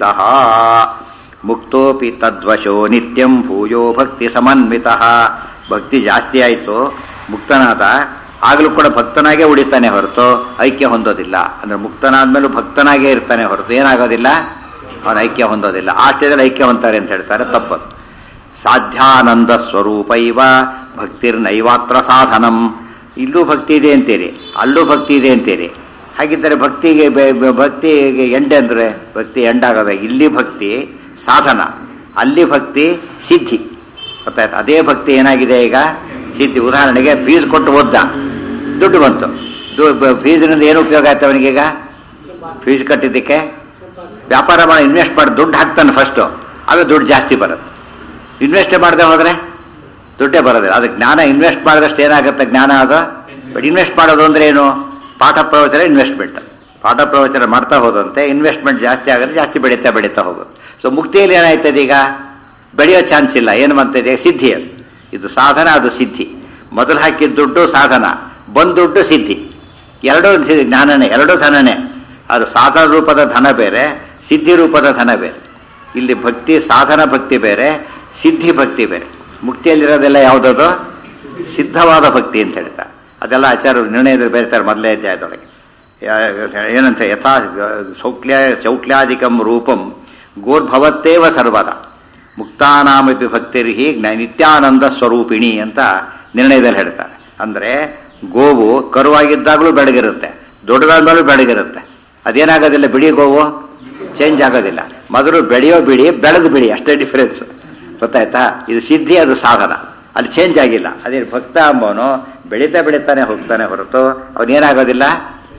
ಮುಕ್ತೋಪಿ ತದ್ವಶೋ ನಿತ್ಯಂ ಭೂಯೋ ಭಕ್ತಿ ಸಮನ್ವಿತ ಭಕ್ತಿ ಜಾಸ್ತಿ ಆಯಿತು ಮುಕ್ತನಾದ ಆಗಲೂ ಕೂಡ ಭಕ್ತನಾಗೇ ಉಳಿತಾನೆ ಹೊರತು ಐಕ್ಯ ಹೊಂದೋದಿಲ್ಲ ಅಂದ್ರೆ ಮುಕ್ತನಾದ್ಮೇಲೂ ಭಕ್ತನಾಗೇ ಇರ್ತಾನೆ ಹೊರತು ಏನಾಗೋದಿಲ್ಲ ಅವನು ಐಕ್ಯ ಹೊಂದೋದಿಲ್ಲ ಆ ಸ್ಟೇಜಲ್ಲಿ ಐಕ್ಯ ಹೊಂತಾರೆ ಅಂತ ಹೇಳ್ತಾರೆ ತಪ್ಪದು ಸಾಧ್ಯಾನಂದ ಸ್ವರೂಪ ಇವ ಭಕ್ತಿರ್ನೈವಾತ್ರ ಸಾಧನಂ ಇಲ್ಲೂ ಭಕ್ತಿ ಇದೆ ಅಂತೀರಿ ಅಲ್ಲೂ ಭಕ್ತಿ ಇದೆ ಅಂತೀರಿ ಹಾಗಿದ್ದರೆ ಭಕ್ತಿಗೆ ಬೆ- ಬೆ- ಭಕ್ತಿಗೆ ಎಂಡೆ ಅಂದ್ರೆ ಭಕ್ತಿ ಎಂಡಾಗದ ಇಲ್ಲಿ ಭಕ್ತಿ ಸಾಧನ ಅಲ್ಲಿ ಭಕ್ತಿ ಸಿದ್ಧಿ ಗೊತ್ತಾಯ್ತು ಅದೇ ಭಕ್ತಿ ಏನಾಗಿದೆ ಈಗ ಸಿದ್ಧಿ ಉದಾಹರಣೆಗೆ ಫೀಸ್ ಕೊಟ್ಟು ಓದ್ದ ದುಡ್ಡು ಬಂತು ಫೀಸಿನಿಂದ ಏನು ಉಪಯೋಗ ಆಯ್ತು ಅವನಿಗೀಗ ಫೀಸ್ ಕಟ್ಟಿದ್ದಕ್ಕೆ ವ್ಯಾಪಾರ ಮಾಡಿ ಇನ್ವೆಸ್ಟ್ ಮಾಡಿ ದುಡ್ಡು ಹಾಕ್ತಾನೆ ಫಸ್ಟು ಆಮೇಲೆ ದುಡ್ಡು ಜಾಸ್ತಿ ಬರುತ್ತೆ ಇನ್ವೆಸ್ಟ್ ಮಾಡದೆ ಹೋದರೆ ದುಡ್ಡೇ ಬರೋದಿಲ್ಲ ಅದು ಜ್ಞಾನ ಇನ್ವೆಸ್ಟ್ ಮಾಡಿದಷ್ಟು ಏನಾಗುತ್ತೆ ಜ್ಞಾನ ಅದು ಬಟ್ ಇನ್ವೆಸ್ಟ್ ಮಾಡೋದು ಅಂದ್ರೆ ಏನು ಪಾಠ ಪ್ರವಚನ ಇನ್ವೆಸ್ಟ್ಮೆಂಟ್ ಪಾಠ ಪ್ರವಚನ ಮಾಡ್ತಾ ಹೋದಂತೆ ಇನ್ವೆಸ್ಟ್ಮೆಂಟ್ ಜಾಸ್ತಿ ಆಗುತ್ತೆ ಜಾಸ್ತಿ ಬೆಳೀತಾ ಬೆಳೀತಾ ಹೋಗುತ್ತೆ ಸೊ ಮುಕ್ತಿಯಲ್ಲಿ ಏನಾಯ್ತದೆ ಈಗ ಬೆಳೆಯೋ ಚಾನ್ಸ್ ಇಲ್ಲ ಏನು ಬಂತಿದೆ ಸಿದ್ಧಿ ಅದು ಇದು ಸಾಧನ ಅದು ಸಿದ್ಧಿ ಮೊದಲು ಹಾಕಿದ ದುಡ್ಡು ಸಾಧನ ಬಂದ ದುಡ್ಡು ಸಿದ್ಧಿ ಎರಡೂ ಸಿ- ಜ್ಞಾನನೇ ಎರಡೂ ಧನನೇ ಅದು ಸಾಧನ ರೂಪದ ಧನ ಬೇರೆ ಸಿದ್ಧಿ ರೂಪದ ಧನ ಬೇರೆ ಇಲ್ಲಿ ಭಕ್ತಿ ಸಾಧನ ಭಕ್ತಿ ಬೇರೆ ಸಿದ್ಧಿ ಭಕ್ತಿ ಬೇರೆ ಮುಕ್ತಿಯಲ್ಲಿರೋದೆಲ್ಲ ಯಾವುದದು ಸಿದ್ಧವಾದ ಭಕ್ತಿ ಅಂತ ಹೇಳ್ತಾರೆ ಅದೆಲ್ಲ ಆಚಾರ್ಯರು ನಿರ್ಣಯದಲ್ಲಿ ಬೇರ್ತಾರೆ ಮೊದಲೇ ಅಧ್ಯಾಯದೊಳಗೆ ಯಾ- ಏನಂತ ಯಥಾ ಸೌಕ್ಲ್ಯ ಚೌಕ್ಲ್ಯಾಧಿಕಂ ರೂಪಂ ಗೋರ್ಭವತ್ತೇವ ಸರ್ವದ ಮುಕ್ತಾನಾಮಪಿ ಭಕ್ತಿರ್ಹಿ ಜ್ಞ- ನಿತ್ಯಾನಂದ ಸ್ವರೂಪಿಣಿ ಅಂತ ನಿರ್ಣಯದಲ್ಲಿ ಹೇಳ್ತಾರೆ ಅಂದ್ರೆ ಗೋವು ಕರುವಾಗಿದ್ದಾಗಲೂ ಬೆಳಗಿರುತ್ತೆ ದೊಡ್ಡದಾದ್ಮೇಲೂ ಬೆಳಗಿರುತ್ತೆ ಅದೇನಾಗೋದಿಲ್ಲ ಬಿಡಿ ಗೋವು ಚೇಂಜ್ ಆಗೋದಿಲ್ಲ ಮೊದಲು ಬೆಳೆಯೋ ಬಿಡಿ ಬೆಳೆದು ಬಿಡಿ ಅಷ್ಟೇ ಡಿಫರೆನ್ಸ್ ಗೊತ್ತಾಯ್ತಾ ಇದು ಸಿದ್ಧಿ ಅದು ಸಾಧನ ಅಲ್ಲಿ ಚೇಂಜ್ ಆಗಿಲ್ಲ ಅದೇ ಭಕ್ತ ಅಂಬೋನು ಬೆಳೀತಾ ಬೆಳೀತಾನೆ ಹೋಗ್ತಾನೆ ಹೊರತು ಅವನೇನಾಗೋದಿಲ್ಲ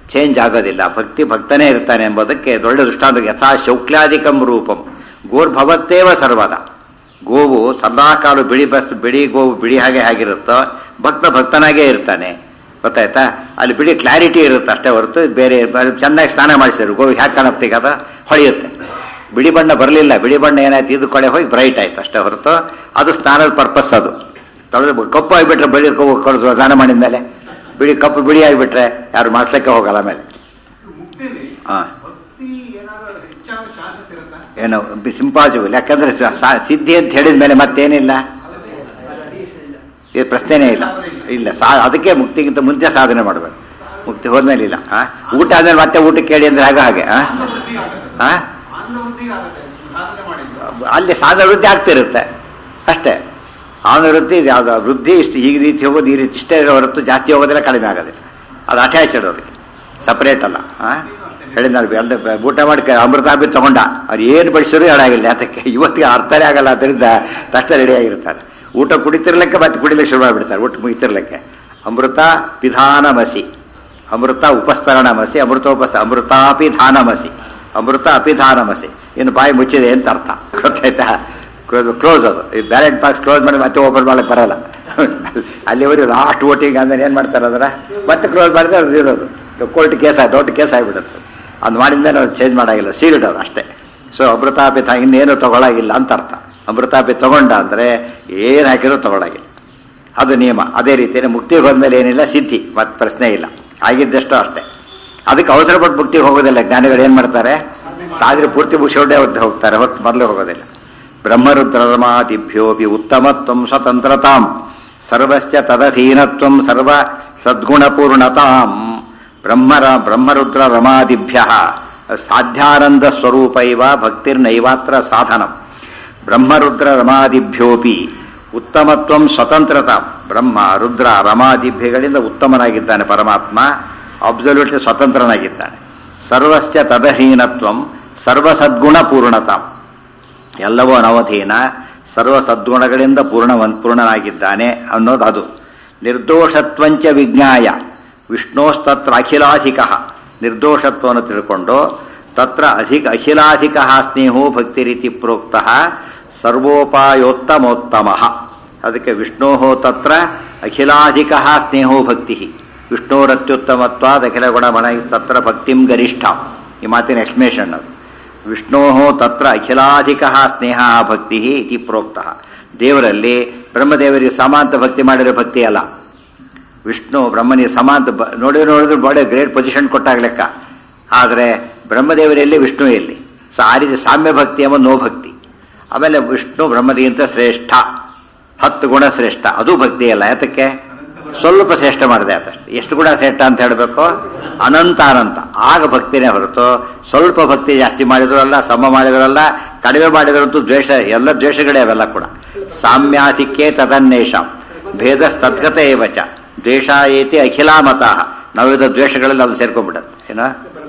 ಚೇಂಜ್ ಆಗೋದಿಲ್ಲ ಭಕ್ತಿ ಭಕ್ತನೇ ಇರ್ತಾನೆ ಎಂಬುದಕ್ಕೆ ದೊಡ್ಡ ದೃಷ್ಟಾಂತ ಯಥಾ ಶೌಕ್ಲಾಧಿಕಂ ರೂಪಂ ಗೋರ್ಭವತ್ತೇವ ಸರ್ವದ ಗೋವು ಸದಾಕಾಲು ಬಿಳಿ ಬಸ್ ಬಿಳಿ ಗೋವು ಬಿಳಿ ಹಾಗೆ ಆಗಿರುತ್ತೋ ಭಕ್ತ ಭಕ್ತನಾಗೇ ಇರ್ತಾನೆ ಗೊತ್ತಾಯ್ತಾ ಅಲ್ಲಿ ಬಿಳಿ ಕ್ಲಾರಿಟಿ ಇರುತ್ತೆ ಅಷ್ಟೇ ಹೊರತು ಬೇರೆ ಅಲ್ಲಿ ಚೆನ್ನಾಗಿ ಸ್ನಾನ ಮಾಡಿಸಿದ್ರು ಗೋವು ಹ್ಯಾಕೆ ಕಾಣುತ್ತೆ ಅದು ಹೊಳೆಯುತ್ತೆ ಬಿಳಿ ಬಣ್ಣ ಬರಲಿಲ್ಲ ಬಿಳಿ ಬಣ್ಣ ಏನಾಯ್ತು ಇದು ಕಡೆ ಹೋಗಿ ಬ್ರೈಟ್ ಆಯ್ತು ಅಷ್ಟೇ ಹೊರತು ಅದು ಸ್ನಾನದ ಪರ್ಪಸ್ ಅದು ತೊಳೆದು ಕಪ್ಪು ಆಗಿಬಿಟ್ರೆ ಬಿಳಿ ಕಪ್ಪು ಕೊಡೋದು ಸ್ನಾನ ಮಾಡಿದ ಮೇಲೆ ಬಿಳಿ ಕಪ್ಪು ಬಿಳಿ ಆಗಿಬಿಟ್ರೆ ಯಾರು ಮಾಡಿಸ್ಲಿಕ್ಕೆ ಹೋಗಲ್ಲ ಆಮೇಲೆ ಮುಕ್ತಿಲಿ ಹಾ. ಭಕ್ತಿ ಏನಾದ್ರು ಹೆಚ್ಚಾಗೋ ಚಾನ್ಸಸ್ ಇರುತ್ತಾ ಏನು ಸಿಂಪಾಸಿಬಲ್ ಯಾಕಂದ್ರೆ ಸಾ- ಸಿದ್ಧಿ ಅಂತ ಹೇಳಿದ ಮೇಲೆ ಮತ್ತೇನಿಲ್ಲ ಈ ಪ್ರಶ್ನೆನೇ ಇಲ್ಲ ಇಲ್ಲ ಸಾ ಅದಕ್ಕೆ ಮುಕ್ತಿಗಿಂತ ಮುಂಚೆ ಸಾಧನೆ ಮಾಡಬೇಕು ಮುಕ್ತಿ ಹೋದ್ಮೇಲೆ ಇಲ್ಲ ಆ? ಊಟ ಆದ್ಮೇಲೆ ಮತ್ತೆ ಊಟ ಕೇಳಿ ಅಂದ್ರೆ ಆಗ ಹಾಗೆ ಆ? ಆನಂದ ವೃದ್ಧಿಗೆ ಆಗುತ್ತೆ ಆ? ಆನಂದ ವೃದ್ಧಿಗೆ ಆಗುತ್ತೆ ಸಾಧನೆ ಮಾಡಿದ್ದು ಅಲ್ಲಿ ಸಾಧನ ವೃದ್ಧಿ ಆಗ್ತಿರುತ್ತೆ ಅಷ್ಟೇ ಆನಂದ ವೃದ್ಧಿ ಯಾವ್ದು ವೃದ್ಧಿ ಇಷ್ಟು ಈ ರೀತಿ ಹೋಗೋದು ಈ ರೀತಿ ಇಷ್ಟೇ ಇರೋ ಹೊರತು ಜಾಸ್ತಿ ಹೋಗೋದಿಲ್ಲ ಕಡಿಮೆ ಆಗೋದಿಲ್ಲ ಅದು ಅಟ್ಯಾಚ್ಡ್ ಅದಕ್ಕೆ ಸಪರೇಟ್ ಅಲ್ಲ ಆ? ಹೇಳಿದ್ನಲ್ಲ ಎಲ್ಲ ಬ- ಊಟ ಮಾಡಿ ಕ- ಅಮೃತಾಭಿ ತಗೊಂಡ ಅವ್ರು ಏನು ಬಡಿಸಿದ್ರು ಹೇಳಾಗಿಲ್ಲ ಅದಕ್ಕೆ ಇವತ್ತಿಗೆ ಅರ್ಥನೇ ಆಗಲ್ಲ ಅದರಿಂದ ತಕ್ಷಣ ರೆಡಿ ಆಗಿರ್ತಾರೆ ಊಟ ಕುಡಿತಿರ್ಲಿಕ್ಕೆ ಮತ್ತೆ ಕುಡಿಲಿಕ್ಕೆ ಶುರು ಮಾಡಿಬಿಡ್ತಾರೆ ಊಟ ಮುಗಿತಿರ್ಲಿಕ್ಕೆ ಅಮೃತ ಪಿಧಾನಮಸಿ ಅಮೃತ ಉಪಸ್ತರಣಮಸಿ ಅಮೃತ ಉಪಸ್ತ ಅಮೃತಾಪಿಧಾನಮಸಿ ಅಮೃತ ಅಪಿಧಾನಮಸಿ ಇನ್ನು ಬಾಯಿ ಮುಚ್ಚಿದೆ ಅಂತ ಅರ್ಥ ಗೊತ್ತಾಯ್ತಾ ಕ್ಲೋಸ್ ಅದು ಈ ಬ್ಯಾಲೆಟ್ ಬಾಕ್ಸ್ ಕ್ಲೋಸ್ ಮಾಡಿ ಮತ್ತೆ ಓಪನ್ ಮಾಡಕ್ಕೆ ಬರಲ್ಲ ಅಲ್ಲಿವರೆಗೂ ಲಾಸ್ಟ್ ವೋಟಿಂಗ್ ಆದ್ಮೇಲೆ ಏನು ಮಾಡ್ತಾರೆ ಅದರ ಮತ್ತೆ ಕ್ಲೋಸ್ ಮಾಡಿದ್ರೆ ಅದು ಇರೋದು ಕೋರ್ಟ್ ಕೇಸ್ ಆಗಿ ದೊಡ್ಡ ಕೇಸ್ ಆಗಿಬಿಡುತ್ತೆ ಅದು ಮಾಡಿದ್ಮೇಲೆ ಅವ್ರು ಚೇಂಜ್ ಮಾಡಾಗಿಲ್ಲ ಸೀಲ್ಡ್ ಅದು ಅಷ್ಟೇ ಸೊ ಅಮೃತಾಪಿತ ಇನ್ನೇನು ತಗೊಳಾಗಿಲ್ಲ ಅಂತ ಅರ್ಥ ಅಮೃತಾಪಿ ತಗೊಂಡ ಅಂದರೆ ಏನು ಹಾಕಿದ್ರು ತಗೊಳಾಗಿಲ್ಲ ಅದು ನಿಯಮ ಅದೇ ರೀತಿಯೇ ಮುಕ್ತಿಗೆ ಹೋದ್ಮೇಲೆ ಏನಿಲ್ಲ ಸಿದ್ಧಿ ಮತ್ತೆ ಪ್ರಶ್ನೆ ಇಲ್ಲ ಆಗಿದ್ದಷ್ಟು ಅಷ್ಟೇ ಅದಕ್ಕೆ ಅವಸರ ಪಟ್ಟು ಮುಕ್ತಿಗೆ ಹೋಗೋದಿಲ್ಲ ಜ್ಞಾನಿಗಳು ಏನು ಮಾಡ್ತಾರೆ ಸಾದ್ರೆ ಪೂರ್ತಿ ಮುಗಿಸೋಡೆ ಹೋಗ್ತಾರೆ ಹೊತ್ತು ಮೊದಲು ಹೋಗೋದಿಲ್ಲ ಬ್ರಹ್ಮರುದ್ರಮಾದಿಭ್ಯೋಪಿ ಉತ್ತಮತ್ವಂ ಸ್ವತಂತ್ರತಾಂ ಸರ್ವಶ್ಚ ತದಧೀನತ್ವಂ ಸರ್ವ ಸದ್ಗುಣಪೂರ್ಣತಾಂ ಬ್ರಹ್ಮರ ಬ್ರಹ್ಮರುದ್ರ ರಮಾದಿಭ್ಯ ಸಾಧ್ಯಾನಂದ ಸ್ವರೂಪೈವ ಭಕ್ತಿರ್ನೈವಾತ್ರ ಸಾಧನಂ ಬ್ರಹ್ಮರುದ್ರ ರಮಾದಿಭ್ಯೋಪಿ ಉತ್ತಮತ್ವಂ ಸ್ವತಂತ್ರತ ಬ್ರಹ್ಮ ರುದ್ರ ರಮಾದಿಭ್ಯಗಳಿಂದ ಉತ್ತಮನಾಗಿದ್ದಾನೆ ಪರಮಾತ್ಮ ಅಬ್ಸಲ್ಯೂಟ್ಲಿ ಸ್ವತಂತ್ರನಾಗಿದ್ದಾನೆ ಸರ್ವಶ್ಚ ತದಹೀನತ್ವಂ ಸರ್ವಸದ್ಗುಣ ಪೂರ್ಣತಾಂ ಎಲ್ಲವೂ ಅನವಧೀನ ಸರ್ವ ಸದ್ಗುಣಗಳಿಂದ ಪೂರ್ಣವನ್ ಪೂರ್ಣನಾಗಿದ್ದಾನೆ ಅನ್ನೋದು ಅದು ನಿರ್ದೋಷತ್ವಂಚ ವಿಜ್ಞಾಯ ವಿಷ್ಣೋಸ್ತತ್ರ ಅಖಿಲಾಧಿಕ ನಿರ್ದೋಷತ್ವವನ್ನು ತಿಳ್ಕೊಂಡು ತತ್ರ ಅಧಿಕ ಅಖಿಲಾಧಿಕ ಸ್ನೇಹೋ ಭಕ್ತಿ ರೀತಿ ಪ್ರೋಕ್ತ ಸರ್ವೋಪಾಯೋತ್ತಮೋತ್ತಮ ಅದಕ್ಕೆ ವಿಷ್ಣೋ ತತ್ರ ಅಖಿಲಾಧಿಕ ಸ್ನೇಹೋ ಭಕ್ತಿ ವಿಷ್ಣೋರತ್ಯುತ್ತಮತ್ವಾದ ಅಖಿಲ ಗುಣಮಣ ತತ್ರ ಭಕ್ತಿಂ ಗರಿಷ್ಠ ಈ ಮಾತಿನ ಎಕ್ಸ್ಪ್ಲೇಷನ್ ಅದು ವಿಷ್ಣೋ ತತ್ರ ಅಖಿಲಾಧಿಕ ಸ್ನೇಹ ಭಕ್ತಿ ಇತಿ ಪ್ರೋಕ್ತ ದೇವರಲ್ಲಿ ಬ್ರಹ್ಮದೇವರಿಗೆ ಸಮಾಂತ ಭಕ್ತಿ ಮಾಡಿರೋ ಭಕ್ತಿ ಅಲ್ಲ ವಿಷ್ಣು ಬ್ರಹ್ಮನಿಗೆ ಸಮಾಂತ ಬ- ನೋಡಿದ್ರೆ ನೋಡಿದ್ರೆ ಬಹಳ ಗ್ರೇಟ್ ಪೊಸಿಷನ್ ಕೊಟ್ಟಾಗ ಲೆಕ್ಕ ಆದರೆ ಬ್ರಹ್ಮದೇವರಲ್ಲಿ ವಿಷ್ಣು ಎಲ್ಲಿ ಸೊ ಆ ರೀತಿ ಸಾಮ್ಯ ಭಕ್ತಿ ಎಂಬ ನೋ ಭಕ್ತಿ ಆಮೇಲೆ ವಿಷ್ಣು ಬ್ರಹ್ಮದಿಗಿಂತ ಶ್ರೇಷ್ಠ ಹತ್ತು ಗುಣ ಶ್ರೇಷ್ಠ ಅದು ಭಕ್ತಿ ಅಲ್ಲ ಯಾತಕ್ಕೆ ಸ್ವಲ್ಪ ಶ್ರೇಷ್ಠ ಮಾಡಿದೆ ಆತಷ್ಟು ಎಷ್ಟು ಗುಣ ಶ್ರೇಷ್ಠ ಅಂತ ಹೇಳಬೇಕು ಅನಂತ ಅನಂತ ಆಗ ಭಕ್ತಿನೇ ಹೊರತು ಸ್ವಲ್ಪ ಭಕ್ತಿ ಜಾಸ್ತಿ ಮಾಡಿದ್ರು ಅಲ್ಲ ಸಮ ಮಾಡಿದ್ರಲ್ಲ ಕಡಿಮೆ ಮಾಡಿದ್ರಂತೂ ದ್ವೇಷ ಎಲ್ಲ ದ್ವೇಷಗಳೇ ಅವೆಲ್ಲ ಕೂಡ ಸಾಮ್ಯಾಧಿಕ್ಯೇ ತದನ್ನೇಷ ಭೇದ ತದ್ಗತ ಏವಚ ದ್ವೇಷ ಏತಿ ಅಖಿಲಾಮತ ನಾವಿದ ದ್ವೇಷಗಳಲ್ಲಿ ಅದು ಸೇರ್ಕೊಂಡ್ಬಿಡತ್ತೆ ಏನ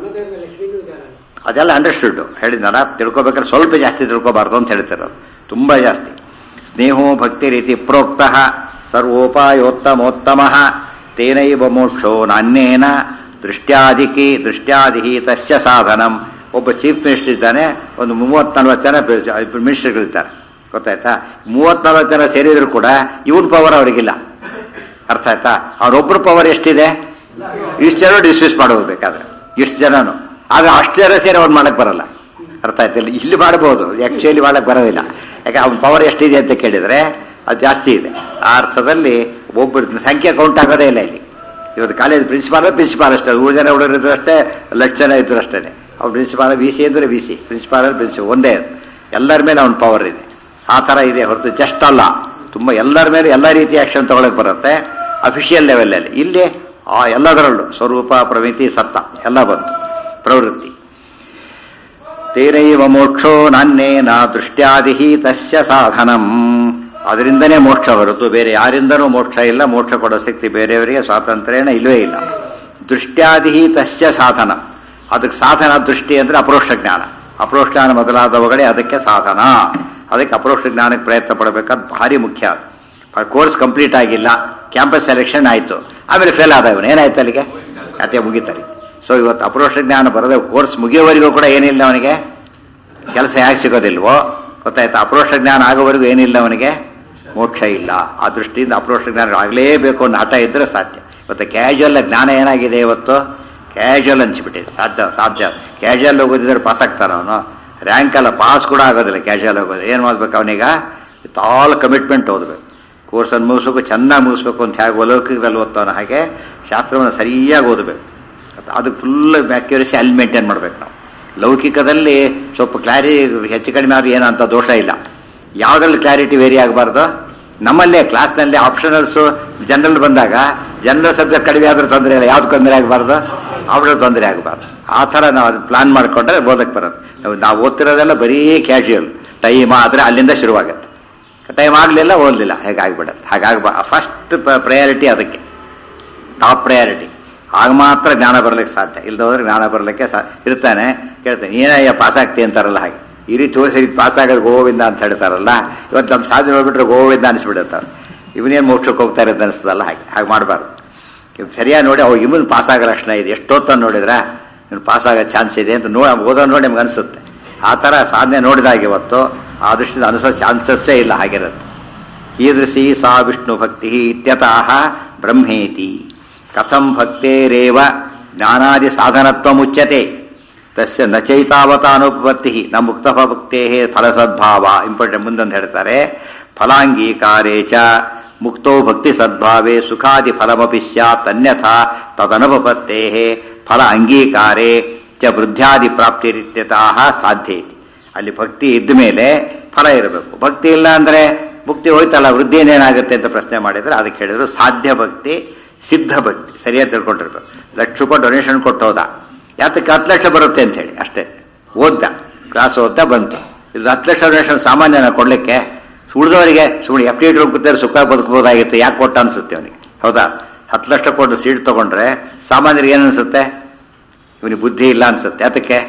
ಅದೆಲ್ಲ ಅಂಡರ್ಸ್ಟುಡ್ ಹೇಳಿದ್ನಲ್ಲ ತಿಳ್ಕೊಬೇಕಾದ್ರೆ ಸ್ವಲ್ಪ ಜಾಸ್ತಿ ತಿಳ್ಕೊಬಾರ್ದು ಅಂತ ಹೇಳ್ತಿರೋದು ತುಂಬ ಜಾಸ್ತಿ ಸ್ನೇಹೋ ಭಕ್ತಿ ರೀತಿ ಪ್ರೋಕ್ತ ಸರ್ವೋಪಾಯೋತ್ತಮೋತ್ತಮ ತೇನೈವ ಮೋಕ್ಷೋ ನಾಣ್ಯೇನ ದೃಷ್ಟ್ಯಾಧಿಕಿ ದೃಷ್ಟ್ಯಾಧಿಹಿ ತಸ್ಯ ಸಾಧನಂ ಒಬ್ಬ ಚೀಫ್ ಮಿನಿಸ್ಟರ್ ಇದ್ದಾನೆ ಒಂದು ಮೂವತ್ತು ನಲ್ವತ್ತು ಜನ ಮಿನಿಸ್ಟರ್ಗಳಿದ್ದಾರೆ ಗೊತ್ತಾಯ್ತಾ ಮೂವತ್ತು ನಲ್ವತ್ತು ಜನ ಸೇರಿದ್ರು ಕೂಡ ಇವನ್ ಪವರ್ ಅವರಿಗಿಲ್ಲ ಅರ್ಥ ಆಯ್ತಾ ಅವ್ರೊಬ್ಬರ ಪವರ್ ಎಷ್ಟಿದೆ ಇಷ್ಟು ಜನ ಡಿಸ್ಮಿಸ್ ಮಾಡೋಗ್ಬೇಕಾದ್ರೆ ಇಷ್ಟು ಜನನು ಆಗ ಅಷ್ಟು ಜನ ಸೇರಿ ಅವ್ನು ಮಾಡಕ್ ಬರಲ್ಲ ಅರ್ಥ ಆಯ್ತಿಲ್ಲ ಇಲ್ಲಿ ಮಾಡಬಹುದು ಆಕ್ಚುಲಿ ಮಾಡಕ್ ಬರೋದಿಲ್ಲ ಯಾಕೆ ಅವ್ನ ಪವರ್ ಎಷ್ಟಿದೆ ಅಂತ ಕೇಳಿದ್ರೆ ಅದು ಜಾಸ್ತಿ ಇದೆ ಆ ಅರ್ಥದಲ್ಲಿ ಒಬ್ಬರ ಸಂಖ್ಯೆ ಕೌಂಟ್ ಆಗೋದೇ ಇಲ್ಲ ಇಲ್ಲಿ ಇವತ್ತು ಕಾಲೇಜ್ ಪ್ರಿನ್ಸಿಪಾಲ್ ಪ್ರಿನ್ಸಿಪಾಲ್ ಅಷ್ಟೇ ಮೂರು ಜನ ಹುಡುಗರು ಇದ್ರು ಅಷ್ಟೇ ಲಕ್ಷ ಜನ ಇದ್ರು ಅಷ್ಟೇ ಅವ್ನು ಪ್ರಿನ್ಸಿಪಾಲ್ ವಿ ಸಿ ಅಂದ್ರೆ ವಿ ಸಿ ಪ್ರಿನ್ಸಿಪಾಲ್ ಪ್ರಿನ್ಸಿಪಾಲ್ ಒಂದೇ ಅದು. ಎಲ್ಲರ ಮೇಲೆ ಅವ್ನ ಪವರ್ ಇದೆ ಆ ಥರ ಇದೆ ಹೊರತು ಜಸ್ಟ್ ಅಲ್ಲ ತುಂಬ ಎಲ್ಲರ ಮೇಲೆ ಎಲ್ಲ ರೀತಿಯ ಆಕ್ಷನ್ ತಗೊಳಕ್ ಬರುತ್ತೆ ಅಫಿಷಿಯಲ್ ಲೆವೆಲಲ್ಲಿ ಇಲ್ಲಿ ಆ ಎಲ್ಲದರಲ್ಲೂ ಸ್ವರೂಪ ಪ್ರಮಿತಿ ಸತ್ತ ಎಲ್ಲ ಬಂತು ಪ್ರವೃತ್ತಿ ತೇನೈವ ಮೋಕ್ಷೋ ನಾನ್ಯೇನ ದೃಷ್ಟ್ಯಾದಿಹಿ ತಸ್ಯ ಸಾಧನಂ ಅದರಿಂದನೇ ಮೋಕ್ಷ ಹೊರತು ಬೇರೆ ಯಾರಿಂದನೂ ಮೋಕ್ಷ ಇಲ್ಲ ಮೋಕ್ಷ ಕೊಡೋ ಶಕ್ತಿ ಬೇರೆಯವರಿಗೆ ಸ್ವಾತಂತ್ರ್ಯನ ಇಲ್ಲವೇ ಇಲ್ಲ ದೃಷ್ಟ್ಯಾದಿಹಿ ತಸ್ಯ ಸಾಧನ ಅದಕ್ಕೆ ಸಾಧನ ದೃಷ್ಟಿ ಅಂದರೆ ಅಪರೋಕ್ಷ ಜ್ಞಾನ ಅಪರೋಕ್ಷ ಜ್ಞಾನ ಮೊದಲಾದವುಗಳೇ ಅದಕ್ಕೆ ಸಾಧನ ಅದಕ್ಕೆ ಅಪರೋಕ್ಷ ಜ್ಞಾನಕ್ಕೆ ಪ್ರಯತ್ನ ಪಡಬೇಕಾದ್ ಭಾರಿ ಮುಖ್ಯ ಕೋರ್ಸ್ ಕಂಪ್ಲೀಟ್ ಆಗಿಲ್ಲ ಕ್ಯಾಂಪಸ್ ಸೆಲೆಕ್ಷನ್ ಆಯಿತು ಆಮೇಲೆ ಫೇಲ್ ಆದ ಇವನು ಏನಾಯ್ತು ಅಲ್ಲಿಗೆ ಕತೆ ಮುಗೀತಲ್ಲಿ ಸೊ ಇವತ್ತು ಅಪರೋಕ್ಷ ಜ್ಞಾನ ಬರದೆ ಕೋರ್ಸ್ ಮುಗಿಯೋವರೆಗೂ ಕೂಡ ಏನಿಲ್ಲ ಅವನಿಗೆ ಕೆಲಸ ಯಾಕೆ ಸಿಗೋದಿಲ್ವೋ ಗೊತ್ತಾಯ್ತಾ ಅಪರೋಕ್ಷ ಜ್ಞಾನ ಆಗೋವರೆಗೂ ಏನಿಲ್ಲ ಅವನಿಗೆ ಮೋಕ್ಷ ಇಲ್ಲ ಆ ದೃಷ್ಟಿಯಿಂದ ಅಪರೋಕ್ಷ ಜ್ಞಾನ ಆಗಲೇಬೇಕು ಅನ್ನೋ ಹಠ ಇದ್ದರೆ ಸಾಧ್ಯ ಇವತ್ತು ಕ್ಯಾಶುವಲ್ ಜ್ಞಾನ ಏನಾಗಿದೆ ಇವತ್ತು ಕ್ಯಾಶುವಲ್ ಅನ್ಸಿಬಿಟ್ಟಿದೆ ಸಾಧ್ಯ ಸಾಧ್ಯ ಕ್ಯಾಶುವಲ್ ಹೋಗೋದಿದ್ರೆ ಪಾಸ್ ಆಗ್ತಾನೆ ಅವನು ರ್ಯಾಂಕ್ ಅಲ್ಲ ಪಾಸ್ ಕೂಡ ಆಗೋದಿಲ್ಲ ಕ್ಯಾಶುವಲ್ ಹೋಗೋದು ಏನು ಮಾಡ್ಬೇಕು ಅವನೀಗ ವಿತ್ ಆಲ್ ಕಮಿಟ್ಮೆಂಟ್ ಓದಬೇಕು ಕೋರ್ಸನ್ನು ಮುಗಿಸ್ಬೇಕು ಚೆನ್ನಾಗಿ ಮುಗಿಸ್ಬೇಕು ಅಂತ ಹೇಗೆ ಲೌಕಿಕದಲ್ಲಿ ಓದ್ತಾವನ ಹಾಗೆ ಶಾಸ್ತ್ರವನ್ನು ಸರಿಯಾಗಿ ಓದಬೇಕು ಅದು ಫುಲ್ ಅಕ್ಯುರಸಿ ಅಲ್ಲಿ ಮೇಂಟೈನ್ ಮಾಡ್ಬೇಕು ನಾವು ಲೌಕಿಕದಲ್ಲಿ ಸ್ವಲ್ಪ ಕ್ಲಾರಿ ಹೆಚ್ಚು ಕಡಿಮೆ ಆದ್ರೂ ಏನೋ ಅಂತ ದೋಷ ಇಲ್ಲ ಯಾವುದ್ರಲ್ಲಿ ಕ್ಲಾರಿಟಿ ವೇರಿ ಆಗಬಾರ್ದು ನಮ್ಮಲ್ಲೇ ಕ್ಲಾಸ್ನಲ್ಲಿ ಆಪ್ಷನಲ್ಸು ಜನರಲ್ ಬಂದಾಗ ಜನರಲ್ ಸಬ್ಜೆಕ್ಟ್ ಕಡಿಮೆ ಆದರೂ ತೊಂದರೆ ಇಲ್ಲ ಯಾವ್ದು ತೊಂದರೆ ಆಗಬಾರ್ದು ಅವ್ರ ತೊಂದರೆ ಆಗಬಾರ್ದು ಆ ಥರ ನಾವು ಅದು ಪ್ಲಾನ್ ಮಾಡಿಕೊಂಡ್ರೆ ಓದಕ್ಕೆ ಬರೋದು ನಾವು ನಾವು ಓದ್ತಿರೋದೆಲ್ಲ ಬರೀ ಕ್ಯಾಶುಯಲ್ ಟೈಮ್ ಆದರೆ ಅಲ್ಲಿಂದ ಶುರುವಾಗುತ್ತೆ ಟೈಮ್ ಆಗಲಿಲ್ಲ ಓದಲಿಲ್ಲ ಹೇಗಾಗ್ಬಿಡತ್ತೆ ಹಾಗಾಗ್ಬಾ ಫಸ್ಟ್ ಪ್ರಯಾರಿಟಿ ಅದಕ್ಕೆ ಟಾಪ್ ಪ್ರಯಾರಿಟಿ ಆಗ ಮಾತ್ರ ಜ್ಞಾನ ಬರ್ಲಿಕ್ಕೆ ಸಾಧ್ಯ ಇಲ್ಲದ ಹೋದ್ರೆ ಜ್ಞಾನ ಬರ್ಲಿಕ್ಕೆ ಸಾ ಇರ್ತಾನೆ ಕೇಳ್ತಾನೆ ಏನಯ್ಯ ಪಾಸ್ ಆಗ್ತಿ ಅಂತಾರಲ್ಲ ಹಾಗೆ ಈ ರೀತಿ ಹೋಗಿ ಪಾಸ್ ಆಗೋದು ಗೋವಿಂದ ಅಂತ ಹೇಳ್ತಾರಲ್ಲ ಇವತ್ತು ನಮ್ಮ ಸಾಧನೆ ನೋಡ್ಬಿಟ್ರೆ ಗೋವಿಂದ ಅನಿಸ್ಬಿಡುತ್ತಾರೆ ಇವನೇನು ಮೋಕ್ಷಕ್ಕೆ ಹೋಗ್ತಾ ಇರೋದು ಅನಿಸ್ತದಲ್ಲ ಹಾಗೆ ಹಾಗೆ ಮಾಡಬಾರ್ದು ಸರಿಯಾಗಿ ನೋಡಿ ಅವಾಗ ಇವನು ಪಾಸ್ ಆಗೋ ಲಕ್ಷಣ ಇದೆ ಎಷ್ಟೊತ್ತ ನೋಡಿದ್ರೆ ಇವನು ಪಾಸ್ ಆಗೋ ಚಾನ್ಸ್ ಇದೆ ಅಂತ ನೋಡಿ ಓದೋ ನೋಡಿ ನಮ್ಗೆ ಅನಿಸುತ್ತೆ ಆ ಥರ ಸಾಧನೆ ನೋಡಿದಾಗ ಇವತ್ತು ಆ ದೃಷ್ಟಿಯಿಂದ ಅನಿಸೋ ಚಾನ್ಸಸ್ಸೇ ಇಲ್ಲ ಹಾಗಿರುತ್ತೆ ಕೀದೃಶಿ ಸಾ ವಿಷ್ಣು ಭಕ್ತಿ ಇತ್ಯತಃ ಬ್ರಹ್ಮೇತಿ ಕಥಂ ಭಕ್ತೇರೇವ ಜ್ಞಾನಾದಿ ಸಾಧನತ್ವ ಮುಚ್ಯತೆ ತಸ್ಯ ನ ಚೈತಾವತಾನುಪತ್ತಿ ನ ಮುಕ್ತ ಭಕ್ತೇ ಫಲಸದ್ಭಾವ ಇಂಪಾರ್ಟೆಂಟ್ ಮುಂದೊಂದು ಹೇಳ್ತಾರೆ ಫಲಾಂಗೀಕಾರೇ ಚ ಮುಕ್ತೋ ಭಕ್ತಿ ಸದ್ಭಾವೇ ಸುಖಾದಿ ಫಲಮಪಿ ಸ್ಯಾತ್ ಅನ್ಯಥಾ ತದನುಪತ್ತೇ ಫಲ ಅಂಗೀಕಾರೇ ಚ ವೃದ್ಧಾದಿ ಪ್ರಾಪ್ತಿರಿತ್ಯತಃ ಸಾಧ್ಯೇತಿ ಅಲ್ಲಿ ಭಕ್ತಿ ಇದ್ದ ಮೇಲೆ ಫಲ ಇರಬೇಕು ಭಕ್ತಿ ಇಲ್ಲ ಅಂದ್ರೆ ಮುಕ್ತಿ ಹೋಯ್ತಲ್ಲ ವೃದ್ಧಿ ಏನೇನಾಗುತ್ತೆ ಅಂತ ಪ್ರಶ್ನೆ ಮಾಡಿದ್ರೆ ಅದಕ್ಕೆ ಹೇಳಿದ್ರು ಸಾಧ್ಯ ಭಕ್ತಿ ಸಿದ್ಧ ಭಕ್ತಿ ಸರಿಯಾಗಿ ತಿಳ್ಕೊಂಡಿರ್ಬೇಕು ಲಕ್ಷ ರೂಪಾಯಿ ಡೊನೇಷನ್ ಕೊಟ್ಟು ಹೋದ ಯಾತಕ್ಕೆ ಹತ್ತು ಲಕ್ಷ ಬರುತ್ತೆ ಅಂತ ಹೇಳಿ ಅಷ್ಟೇ ಓದ್ದ ಕ್ಲಾಸ್ ಓದ್ತಾ ಬಂತು ಇದು ಹತ್ತು ಲಕ್ಷ ಡೊನೇಷನ್ ಸಾಮಾನ್ಯನ ಕೊಡ್ಲಿಕ್ಕೆ ಉಳಿದವರಿಗೆ ಸುಮ್ಮನೆ ಎಫ್ ಡಿ ಕೂತಾರೆ ಸುಖ ಬದುಕಬಹುದಾಗಿತ್ತು ಯಾಕೆ ಕೊಟ್ಟ ಅನ್ಸುತ್ತೆ ಅವನಿಗೆ ಹೌದಾ ಹತ್ತು ಲಕ್ಷ ಕೊಟ್ಟು ಸೀಟ್ ತಗೊಂಡ್ರೆ ಸಾಮಾನ್ಯರಿಗೆ ಏನು ಅನ್ಸುತ್ತೆ ಇವನಿಗೆ ಬುದ್ಧಿ ಇಲ್ಲ ಅನ್ಸುತ್ತೆ ಅದಕ್ಕೆ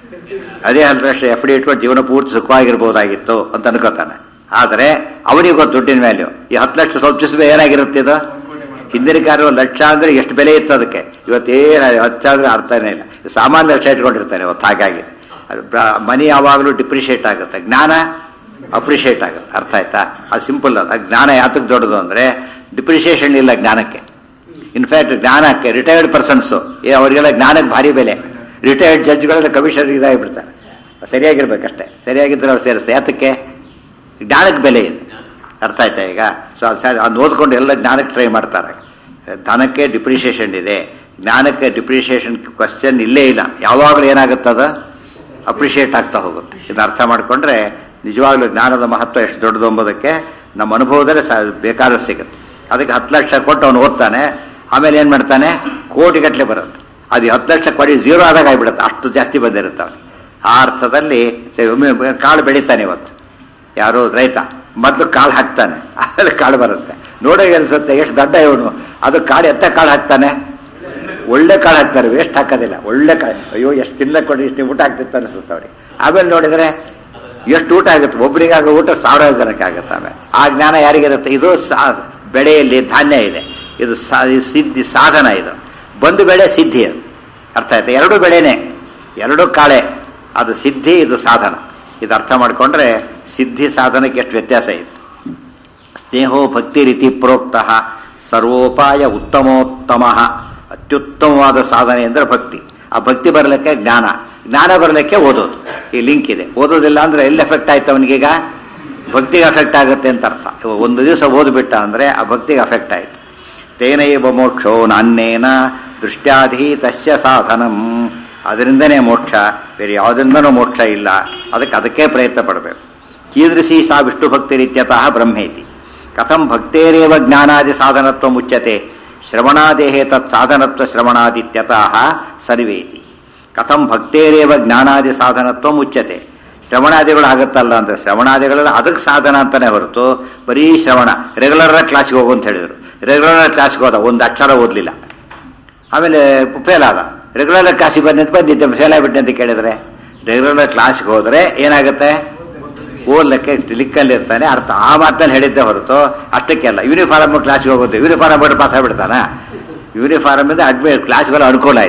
ಅದೇ ಹತ್ತು ಲಕ್ಷ ಎಫ್ ಡಿ ಇಟ್ಕೊಂಡು ಜೀವನ ಪೂರ್ತಿ ಸುಖವಾಗಿರ್ಬೋದಾಗಿತ್ತು ಅಂತ ಅನ್ಕೋತಾನೆ ಆದರೆ ಅವನಿಗೆ ಗೊತ್ತು ದುಡ್ಡಿನ ವ್ಯಾಲ್ಯೂ ಈ ಹತ್ತು ಲಕ್ಷ ಸ್ವಲ್ಪ ದಿವಸ ಏನಾಗಿರುತ್ತೆ ಇದು ಹಿಂದಿನ ಕಾರ್ಯ ಲಕ್ಷ ಅಂದ್ರೆ ಎಷ್ಟು ಬೆಲೆ ಇತ್ತು ಅದಕ್ಕೆ ಇವತ್ತೇನು ಹತ್ತು ಅಂದ್ರೆ ಅರ್ಥನೇ ಇಲ್ಲ ಸಾಮಾನ್ಯ ಲಕ್ಷ ಇಟ್ಕೊಂಡಿರ್ತಾನೆ ಇವತ್ತು ಹಾಗಾಗಿದೆ ಅದು ಬ್ರ- ಮನಿ ಯಾವಾಗಲೂ ಡಿಪ್ರಿಷಿಯೇಟ್ ಆಗುತ್ತೆ ಜ್ಞಾನ ಅಪ್ರಿಷಿಯೇಟ್ ಆಗುತ್ತೆ ಅರ್ಥ ಆಯ್ತಾ ಅದು ಸಿಂಪಲ್ ಅದು ಜ್ಞಾನ ಯಾತಕ್ಕೆ ದೊಡ್ಡದು ಅಂದ್ರೆ ಡಿಪ್ರಿಷಿಯೇಷನ್ ಇಲ್ಲ ಜ್ಞಾನಕ್ಕೆ ಇನ್ಫ್ಯಾಕ್ಟ್ ಜ್ಞಾನಕ್ಕೆ ರಿಟೈರ್ಡ್ ಪರ್ಸನ್ಸು ಏ ಅವರಿಗೆಲ್ಲ ಜ್ಞಾನಕ್ಕೆ ಭಾರಿ ಬೆಲೆ ರಿಟೈರ್ಡ್ ಜಡ್ಜ್ಗಳೆಲ್ಲ ಕಮಿಷನರ್ ಇದಾಗಿಬಿಡ್ತಾರೆ ಸರಿಯಾಗಿರ್ಬೇಕಷ್ಟೇ ಸರಿಯಾಗಿದ್ದರೆ ಅವ್ರು ಸೇರಿಸ್ತಾರೆ ಯಾತಕ್ಕೆ ಜ್ಞಾನಕ್ಕೆ ಬೆಲೆ ಇದೆ ಅರ್ಥ ಆಯ್ತಾ ಈಗ ಸೊ ಅದು ಸರಿ ಅದನ್ನ ಓದ್ಕೊಂಡು ಎಲ್ಲ ಜ್ಞಾನಕ್ಕೆ ಟ್ರೈ ಮಾಡ್ತಾರೆ ಧನಕ್ಕೆ ಡಿಪ್ರಿಷಿಯೇಷನ್ ಇದೆ ಜ್ಞಾನಕ್ಕೆ ಡಿಪ್ರಿಷಿಯೇಷನ್ ಕ್ವಶನ್ ಇಲ್ಲೇ ಇಲ್ಲ ಯಾವಾಗಲೂ ಏನಾಗುತ್ತದ ಅಪ್ರಿಷಿಯೇಟ್ ಆಗ್ತಾ ಹೋಗುತ್ತೆ ಇದನ್ನ ಅರ್ಥ ಮಾಡಿಕೊಂಡ್ರೆ ನಿಜವಾಗ್ಲೂ ಜ್ಞಾನದ ಮಹತ್ವ ಎಷ್ಟು ದೊಡ್ಡದು ಎಂಬುದಕ್ಕೆ ನಮ್ಮ ಅನುಭವದಲ್ಲೇ ಸಾ ಬೇಕಾದಷ್ಟು ಸಿಗುತ್ತೆ ಅದಕ್ಕೆ ಹತ್ತು ಲಕ್ಷ ಕೊಟ್ಟು ಅವನು ಓದ್ತಾನೆ ಆಮೇಲೆ ಏನು ಮಾಡ್ತಾನೆ ಕೋಟಿಗಟ್ಟಲೆ ಬರುತ್ತೆ ಅದು ಹತ್ತು ಲಕ್ಷ ಕೊಡಿ ಝೀರೋ ಆದಾಗ ಆಗಿಬಿಡುತ್ತೆ ಅಷ್ಟು ಜಾಸ್ತಿ ಬಂದಿರುತ್ತೆ ಅವನಿಗೆ ಆ ಅರ್ಥದಲ್ಲಿ ಸರಿ, ಒಮ್ಮೆ ಕಾಳು ಬೆಳಿತಾನೆ ಇವತ್ತು ಯಾರೋ ರೈತ ಮೊದಲು ಕಾಳು ಹಾಕ್ತಾನೆ ಆಮೇಲೆ ಕಾಳು ಬರುತ್ತೆ ನೋಡೋಕೆ ಅನ್ಸುತ್ತೆ ಎಷ್ಟು ದಡ್ಡ ಇವನು ಅದು ಕಾಳು ಎತ್ತ ಕಾಳು ಹಾಕ್ತಾನೆ ಒಳ್ಳೆ ಕಾಳು ಹಾಕ್ತಾರೆ ವೇಸ್ಟ್ ಹಾಕೋದಿಲ್ಲ ಒಳ್ಳೆ ಕಾಳು ಅಯ್ಯೋ ಎಷ್ಟು ತಿನ್ನಕ್ಕೆ ಕೊಡಿ ಇಷ್ಟು ಊಟ ಆಗ್ತಿತ್ತು ಅನಿಸುತ್ತೆ ಅವ್ರಿಗೆ ಆಮೇಲೆ ನೋಡಿದರೆ ಎಷ್ಟು ಊಟ ಆಗುತ್ತೆ ಒಬ್ಬರಿಗಾಗೋ ಊಟ ಸಾವಿರಾರು ಜನಕ್ಕೆ ಆಗುತ್ತೆ ಆಮೇಲೆ ಆ ಜ್ಞಾನ ಯಾರಿಗಿರುತ್ತೆ ಇದು ಸಾ ಬೆಳೆಯಲ್ಲಿ ಧಾನ್ಯ ಇದೆ ಇದು ಸಾ ಇದು ಸಿದ್ಧಿ ಸಾಧನ ಇದು ಬಂದು ಬೆಳೆ ಸಿದ್ಧಿ ಅದು ಅರ್ಥ ಆಯ್ತಾ ಎರಡು ಬೆಳೆನೇ ಎರಡು ಕಾಳೆ ಅದು ಸಿದ್ಧಿ ಇದು ಸಾಧನ ಇದು ಅರ್ಥ ಮಾಡಿಕೊಂಡ್ರೆ ಸಿದ್ಧಿ ಸಾಧನಕ್ಕೆ ಎಷ್ಟು ವ್ಯತ್ಯಾಸ ಇದೆ ಸ್ನೇಹೋ ಭಕ್ತಿ ರೀತಿ ಪ್ರೋಕ್ತ ಸರ್ವೋಪಾಯ ಉತ್ತಮೋತ್ತಮ ಅತ್ಯುತ್ತಮವಾದ ಸಾಧನೆ ಅಂದರೆ ಭಕ್ತಿ ಆ ಭಕ್ತಿ ಬರಲಿಕ್ಕೆ ಜ್ಞಾನ ಜ್ಞಾನ ಬರಲಿಕ್ಕೆ ಓದೋದು ಈ ಲಿಂಕ್ ಇದೆ ಓದೋದಿಲ್ಲ ಅಂದ್ರೆ ಎಲ್ಲಿ ಎಫೆಕ್ಟ್ ಆಯ್ತು ಅವನಿಗೀಗ ಭಕ್ತಿಗೆ ಅಫೆಕ್ಟ್ ಆಗುತ್ತೆ ಅಂತ ಅರ್ಥ ಇವಾಗ ಒಂದು ದಿವಸ ಓದ್ಬಿಟ್ಟ ಅಂದ್ರೆ ಆ ಭಕ್ತಿಗೆ ಅಫೆಕ್ಟ್ ಆಯ್ತು ತೇನೈವ ಮೋಕ್ಷೋ ನಾನ್ಯೇನ ದೃಷ್ಟ್ಯಾಧೀತಸ್ಯ ಸಾಧನಂ ಅದರಿಂದನೇ ಮೋಕ್ಷ ಬೇರೆ ಯಾವುದರಿಂದನೂ ಮೋಕ್ಷ ಇಲ್ಲ ಅದಕ್ಕೆ ಅದಕ್ಕೆ ಪ್ರಯತ್ನ ಪಡಬೇಕು ಕೀದೃಶಿ ಸಾ ವಿಷ್ಣು ಭಕ್ತಿರಿತ್ಯತಃ ಬ್ರಹ್ಮೇತಿ ಕಥಂ ಭಕ್ತೇರೇವ ಜ್ಞಾನಾದಿ ಸಾಧನತ್ವ ಮುಚ್ಯತೆ ಶ್ರವಣಾದೇಹೇ ತತ್ ಸಾಧನತ್ವ ಶ್ರವಣಾದಿತ್ಯತಃ ಸರ್ವೇತಿ ಕಥಂ ಭಕ್ತೇರೇವ ಜ್ಞಾನಾದಿ ಸಾಧನತ್ವ ಮುಚ್ಯತೆ ಶ್ರವಣಾದಿಗಳು ಆಗುತ್ತಲ್ಲ ಅಂದ್ರೆ ಶ್ರವಣಾದಿಗಳೆಲ್ಲ ಅದಕ್ಕೆ ಸಾಧನ ಅಂತಾನೆ ಹೊರತು ಬರೀ ಶ್ರವಣ ರೆಗ್ಯುಲರ್ ಕ್ಲಾಸ್ಗೆ ಹೋಗು ಅಂತ ಹೇಳಿದ್ರು ರೆಗ್ಯುಲರ್ ಕ್ಲಾಸ್ಗೆ ಹೋದ ಒಂದು ಅಕ್ಷರ ಓದಲಿಲ್ಲ ಆಮೇಲೆ ಫೇಲ್ ಆದ ರೆಗ್ಯುಲರ್ ಕ್ಲಾಸಿಗೆ ಬಂದು ಅಂತ ಬಂದಿದ್ದೆ ಫೇಲ್ ಆಗಿಬಿಟ್ಟೆ ಅಂತ ಕೇಳಿದ್ರೆ ರೆಗ್ಯುಲರ್ ಕ್ಲಾಸ್ಗೆ ಹೋದ್ರೆ ಏನಾಗುತ್ತೆ ಓದ್ಲಿಕ್ಕೆ ಲಿಕ್ಕಲ್ಲಿ ಇರ್ತಾನೆ ಅರ್ಥ ಆ ಮಾತಲ್ಲಿ ಹೇಳಿದ್ದೆ ಹೊರತು ಅಷ್ಟಕ್ಕೆಲ್ಲ ಯೂನಿಫಾರ್ಮ್ ಕ್ಲಾಸ್ಗೆ ಹೋಗೋದು ಯೂನಿಫಾರ್ಮ್ ಬಿಟ್ಟು ಪಾಸ್ ಆಗಿಬಿಡ್ತಾನ ಯೂನಿಫಾರ್ಮ್ ಇಂದ ಅಡ್ಮಿಟ್ ಕ್ಲಾಸ್ಗೆಲ್ಲ ಅನುಕೂಲ ಆಯಿತು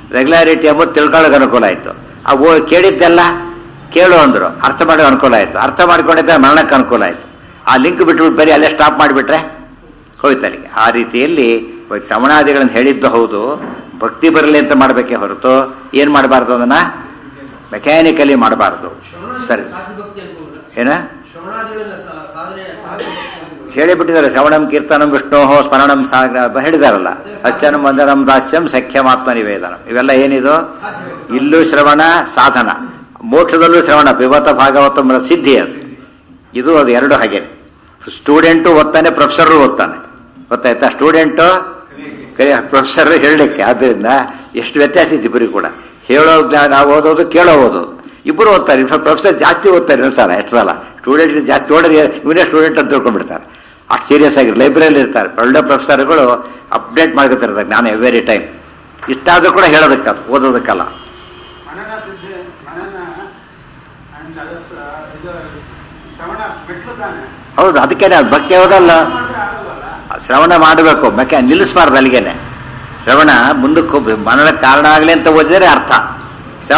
ರೆಗ್ಯುಲಾರಿಟಿ ಎಂಬುದು ತಿಳ್ಕೊಳ್ಳೋಕೆ ಅನುಕೂಲ ಆಯಿತು ಆ ಓ ಕೇಳಿದ್ದೆಲ್ಲ ಕೇಳು ಅಂದರು ಅರ್ಥ ಮಾಡೋ ಅನುಕೂಲ ಆಯಿತು ಅರ್ಥ ಮಾಡ್ಕೊಂಡಿದ್ದೆ ಮರಣಕ್ಕೆ ಅನುಕೂಲ ಆಯಿತು ಆ ಲಿಂಕ್ ಬಿಟ್ಬಿಟ್ಟು ಬರೀ ಅಲ್ಲೇ ಸ್ಟಾಪ್ ಮಾಡಿಬಿಟ್ರೆ ಹೋಯ್ತು ಅಲ್ಲಿಗೆ ಆ ರೀತಿಯಲ್ಲಿ ಶ್ರವಣಾದಿಗಳನ್ನು ಹೇಳಿದ್ದು ಹೌದು ಭಕ್ತಿ ಬರಲಿ ಅಂತ ಮಾಡಬೇಕೇ ಹೊರತು ಏನು ಮಾಡಬಾರ್ದು ಅದನ್ನು ಮೆಕ್ಯಾನಿಕಲಿ ಮಾಡಬಾರ್ದು ಸರಿ ಸಾಧ್ಯ ಭಕ್ತಿ ಅನ್ಬೋದಲ್ಲ ಏನ ಶ್ರವಣಾದಿಗಳ ಸಾ- ಸಾಧನೆ ಸಾಧ್ಯ ಭಕ್ತಿ ಅನ್ಬೋದು ಹೇಳಿಬಿಟ್ಟಿದ್ದಾರೆ ಶ್ರವಣಂ ಕೀರ್ತನಂ ವಿಷ್ಣೋ ಸ್ಮರಣಂ ಸಾಗ ಹೇಳಿದಾರಲ್ಲ ಅಚ್ಚನಂ ವಂದನಂ ದಾಸ್ಯಂ ಸಖ್ಯಮಾತ್ಮ ನಿವೇದನಂ ಇವೆಲ್ಲ ಏನಿದು ಸಾಧ್ಯ ಭಕ್ತಿ ಇಲ್ಲೂ ಶ್ರವಣ ಸಾಧನ ಮೋಕ್ಷದಲ್ಲೂ ಶ್ರವಣ ಪಿಬತ ಭಾಗವತಂ ಸಿದ್ಧಿ ಅದು ಇದು ಅದು ಎರಡು ಹಾಗೇನೆ ಸ್ಟೂಡೆಂಟು ಓದ್ತಾನೆ ಪ್ರೊಫೆಸರು ಓದ್ತಾನೆ ಗೊತ್ತಾಯ್ತಾ ಸ್ಟೂಡೆಂಟು ಪ್ರೊಫೆಸರ್ ಹೇಳಲಿಕ್ಕೆ ಆದ್ದರಿಂದ ಎಷ್ಟು ವ್ಯತ್ಯಾಸ ಇದೆ ಇಬ್ಬರಿಗೂ ಕೂಡ ಹೇಳೋ ಜ್ಞಾನ ನಾವು ಓದೋದು ಕೇಳೋ ಓದೋದು ಇಬ್ಬರು ಓದ್ತಾರೆ ಪ್ರೊಫೆಸರ್ ಜಾಸ್ತಿ ಓದ್ತಾರೆ ಇನ್ನೊಂದು ಸಲ ಎಷ್ಟು ಸಲ ಸ್ಟೂಡೆಂಟ್ ಜಾಸ್ತಿ ನೋಡಿದ್ರೆ ಇವನೇ ಸ್ಟೂಡೆಂಟ್ ಅಂತ ತಿಳ್ಕೊಂಡ್ಬಿಡ್ತಾರೆ ಅಷ್ಟು ಸೀರಿಯಸ್ ಆಗಿ ಲೈಬ್ರರಿಲಿ ಇರ್ತಾರೆ ಒಳ್ಳೆ ಪ್ರೊಫೆಸರ್ಗಳು ಅಪ್ಡೇಟ್ ಮಾಡ್ಕೊತಿರ್ತಾರೆ ಜ್ಞಾನ ಎವ್ರಿ ಟೈಮ್ ಇಷ್ಟಾದರೂ ಕೂಡ ಹೇಳೋದಕ್ಕಲ್ಲ ಓದೋದಕ್ಕಲ್ಲ ಮನನ ಸಿದ್ಧಿ ಮನನ ಅಂಡ್ ಇದು ಶ್ರವಣ ಬಿಟ್ಲು ತಾನೆ ಹೌದು ಅದಕ್ಕೇನೆ ಅದು ಭಕ್ತಿ ಯಾವುದಲ್ಲ ಮಾಡಿದ್ರೆ ಆಗಲ್ವಲ್ಲ ಶ್ರವಣ ಮಾಡಬೇಕು ಮೆಕ್ಕ ನಿಲ್ಲಿಸಬಾರ್ದು ಅಲ್ಲಿಗೇನೆ ಶ್ರವಣ ಮುಂದಕ್ಕೆ ಹೋಗ್ಬೇಕು ಮನನ ಕಾರಣ ಆಗಲಿ ಅಂತ ಓದಿದರೆ ಅರ್ಥ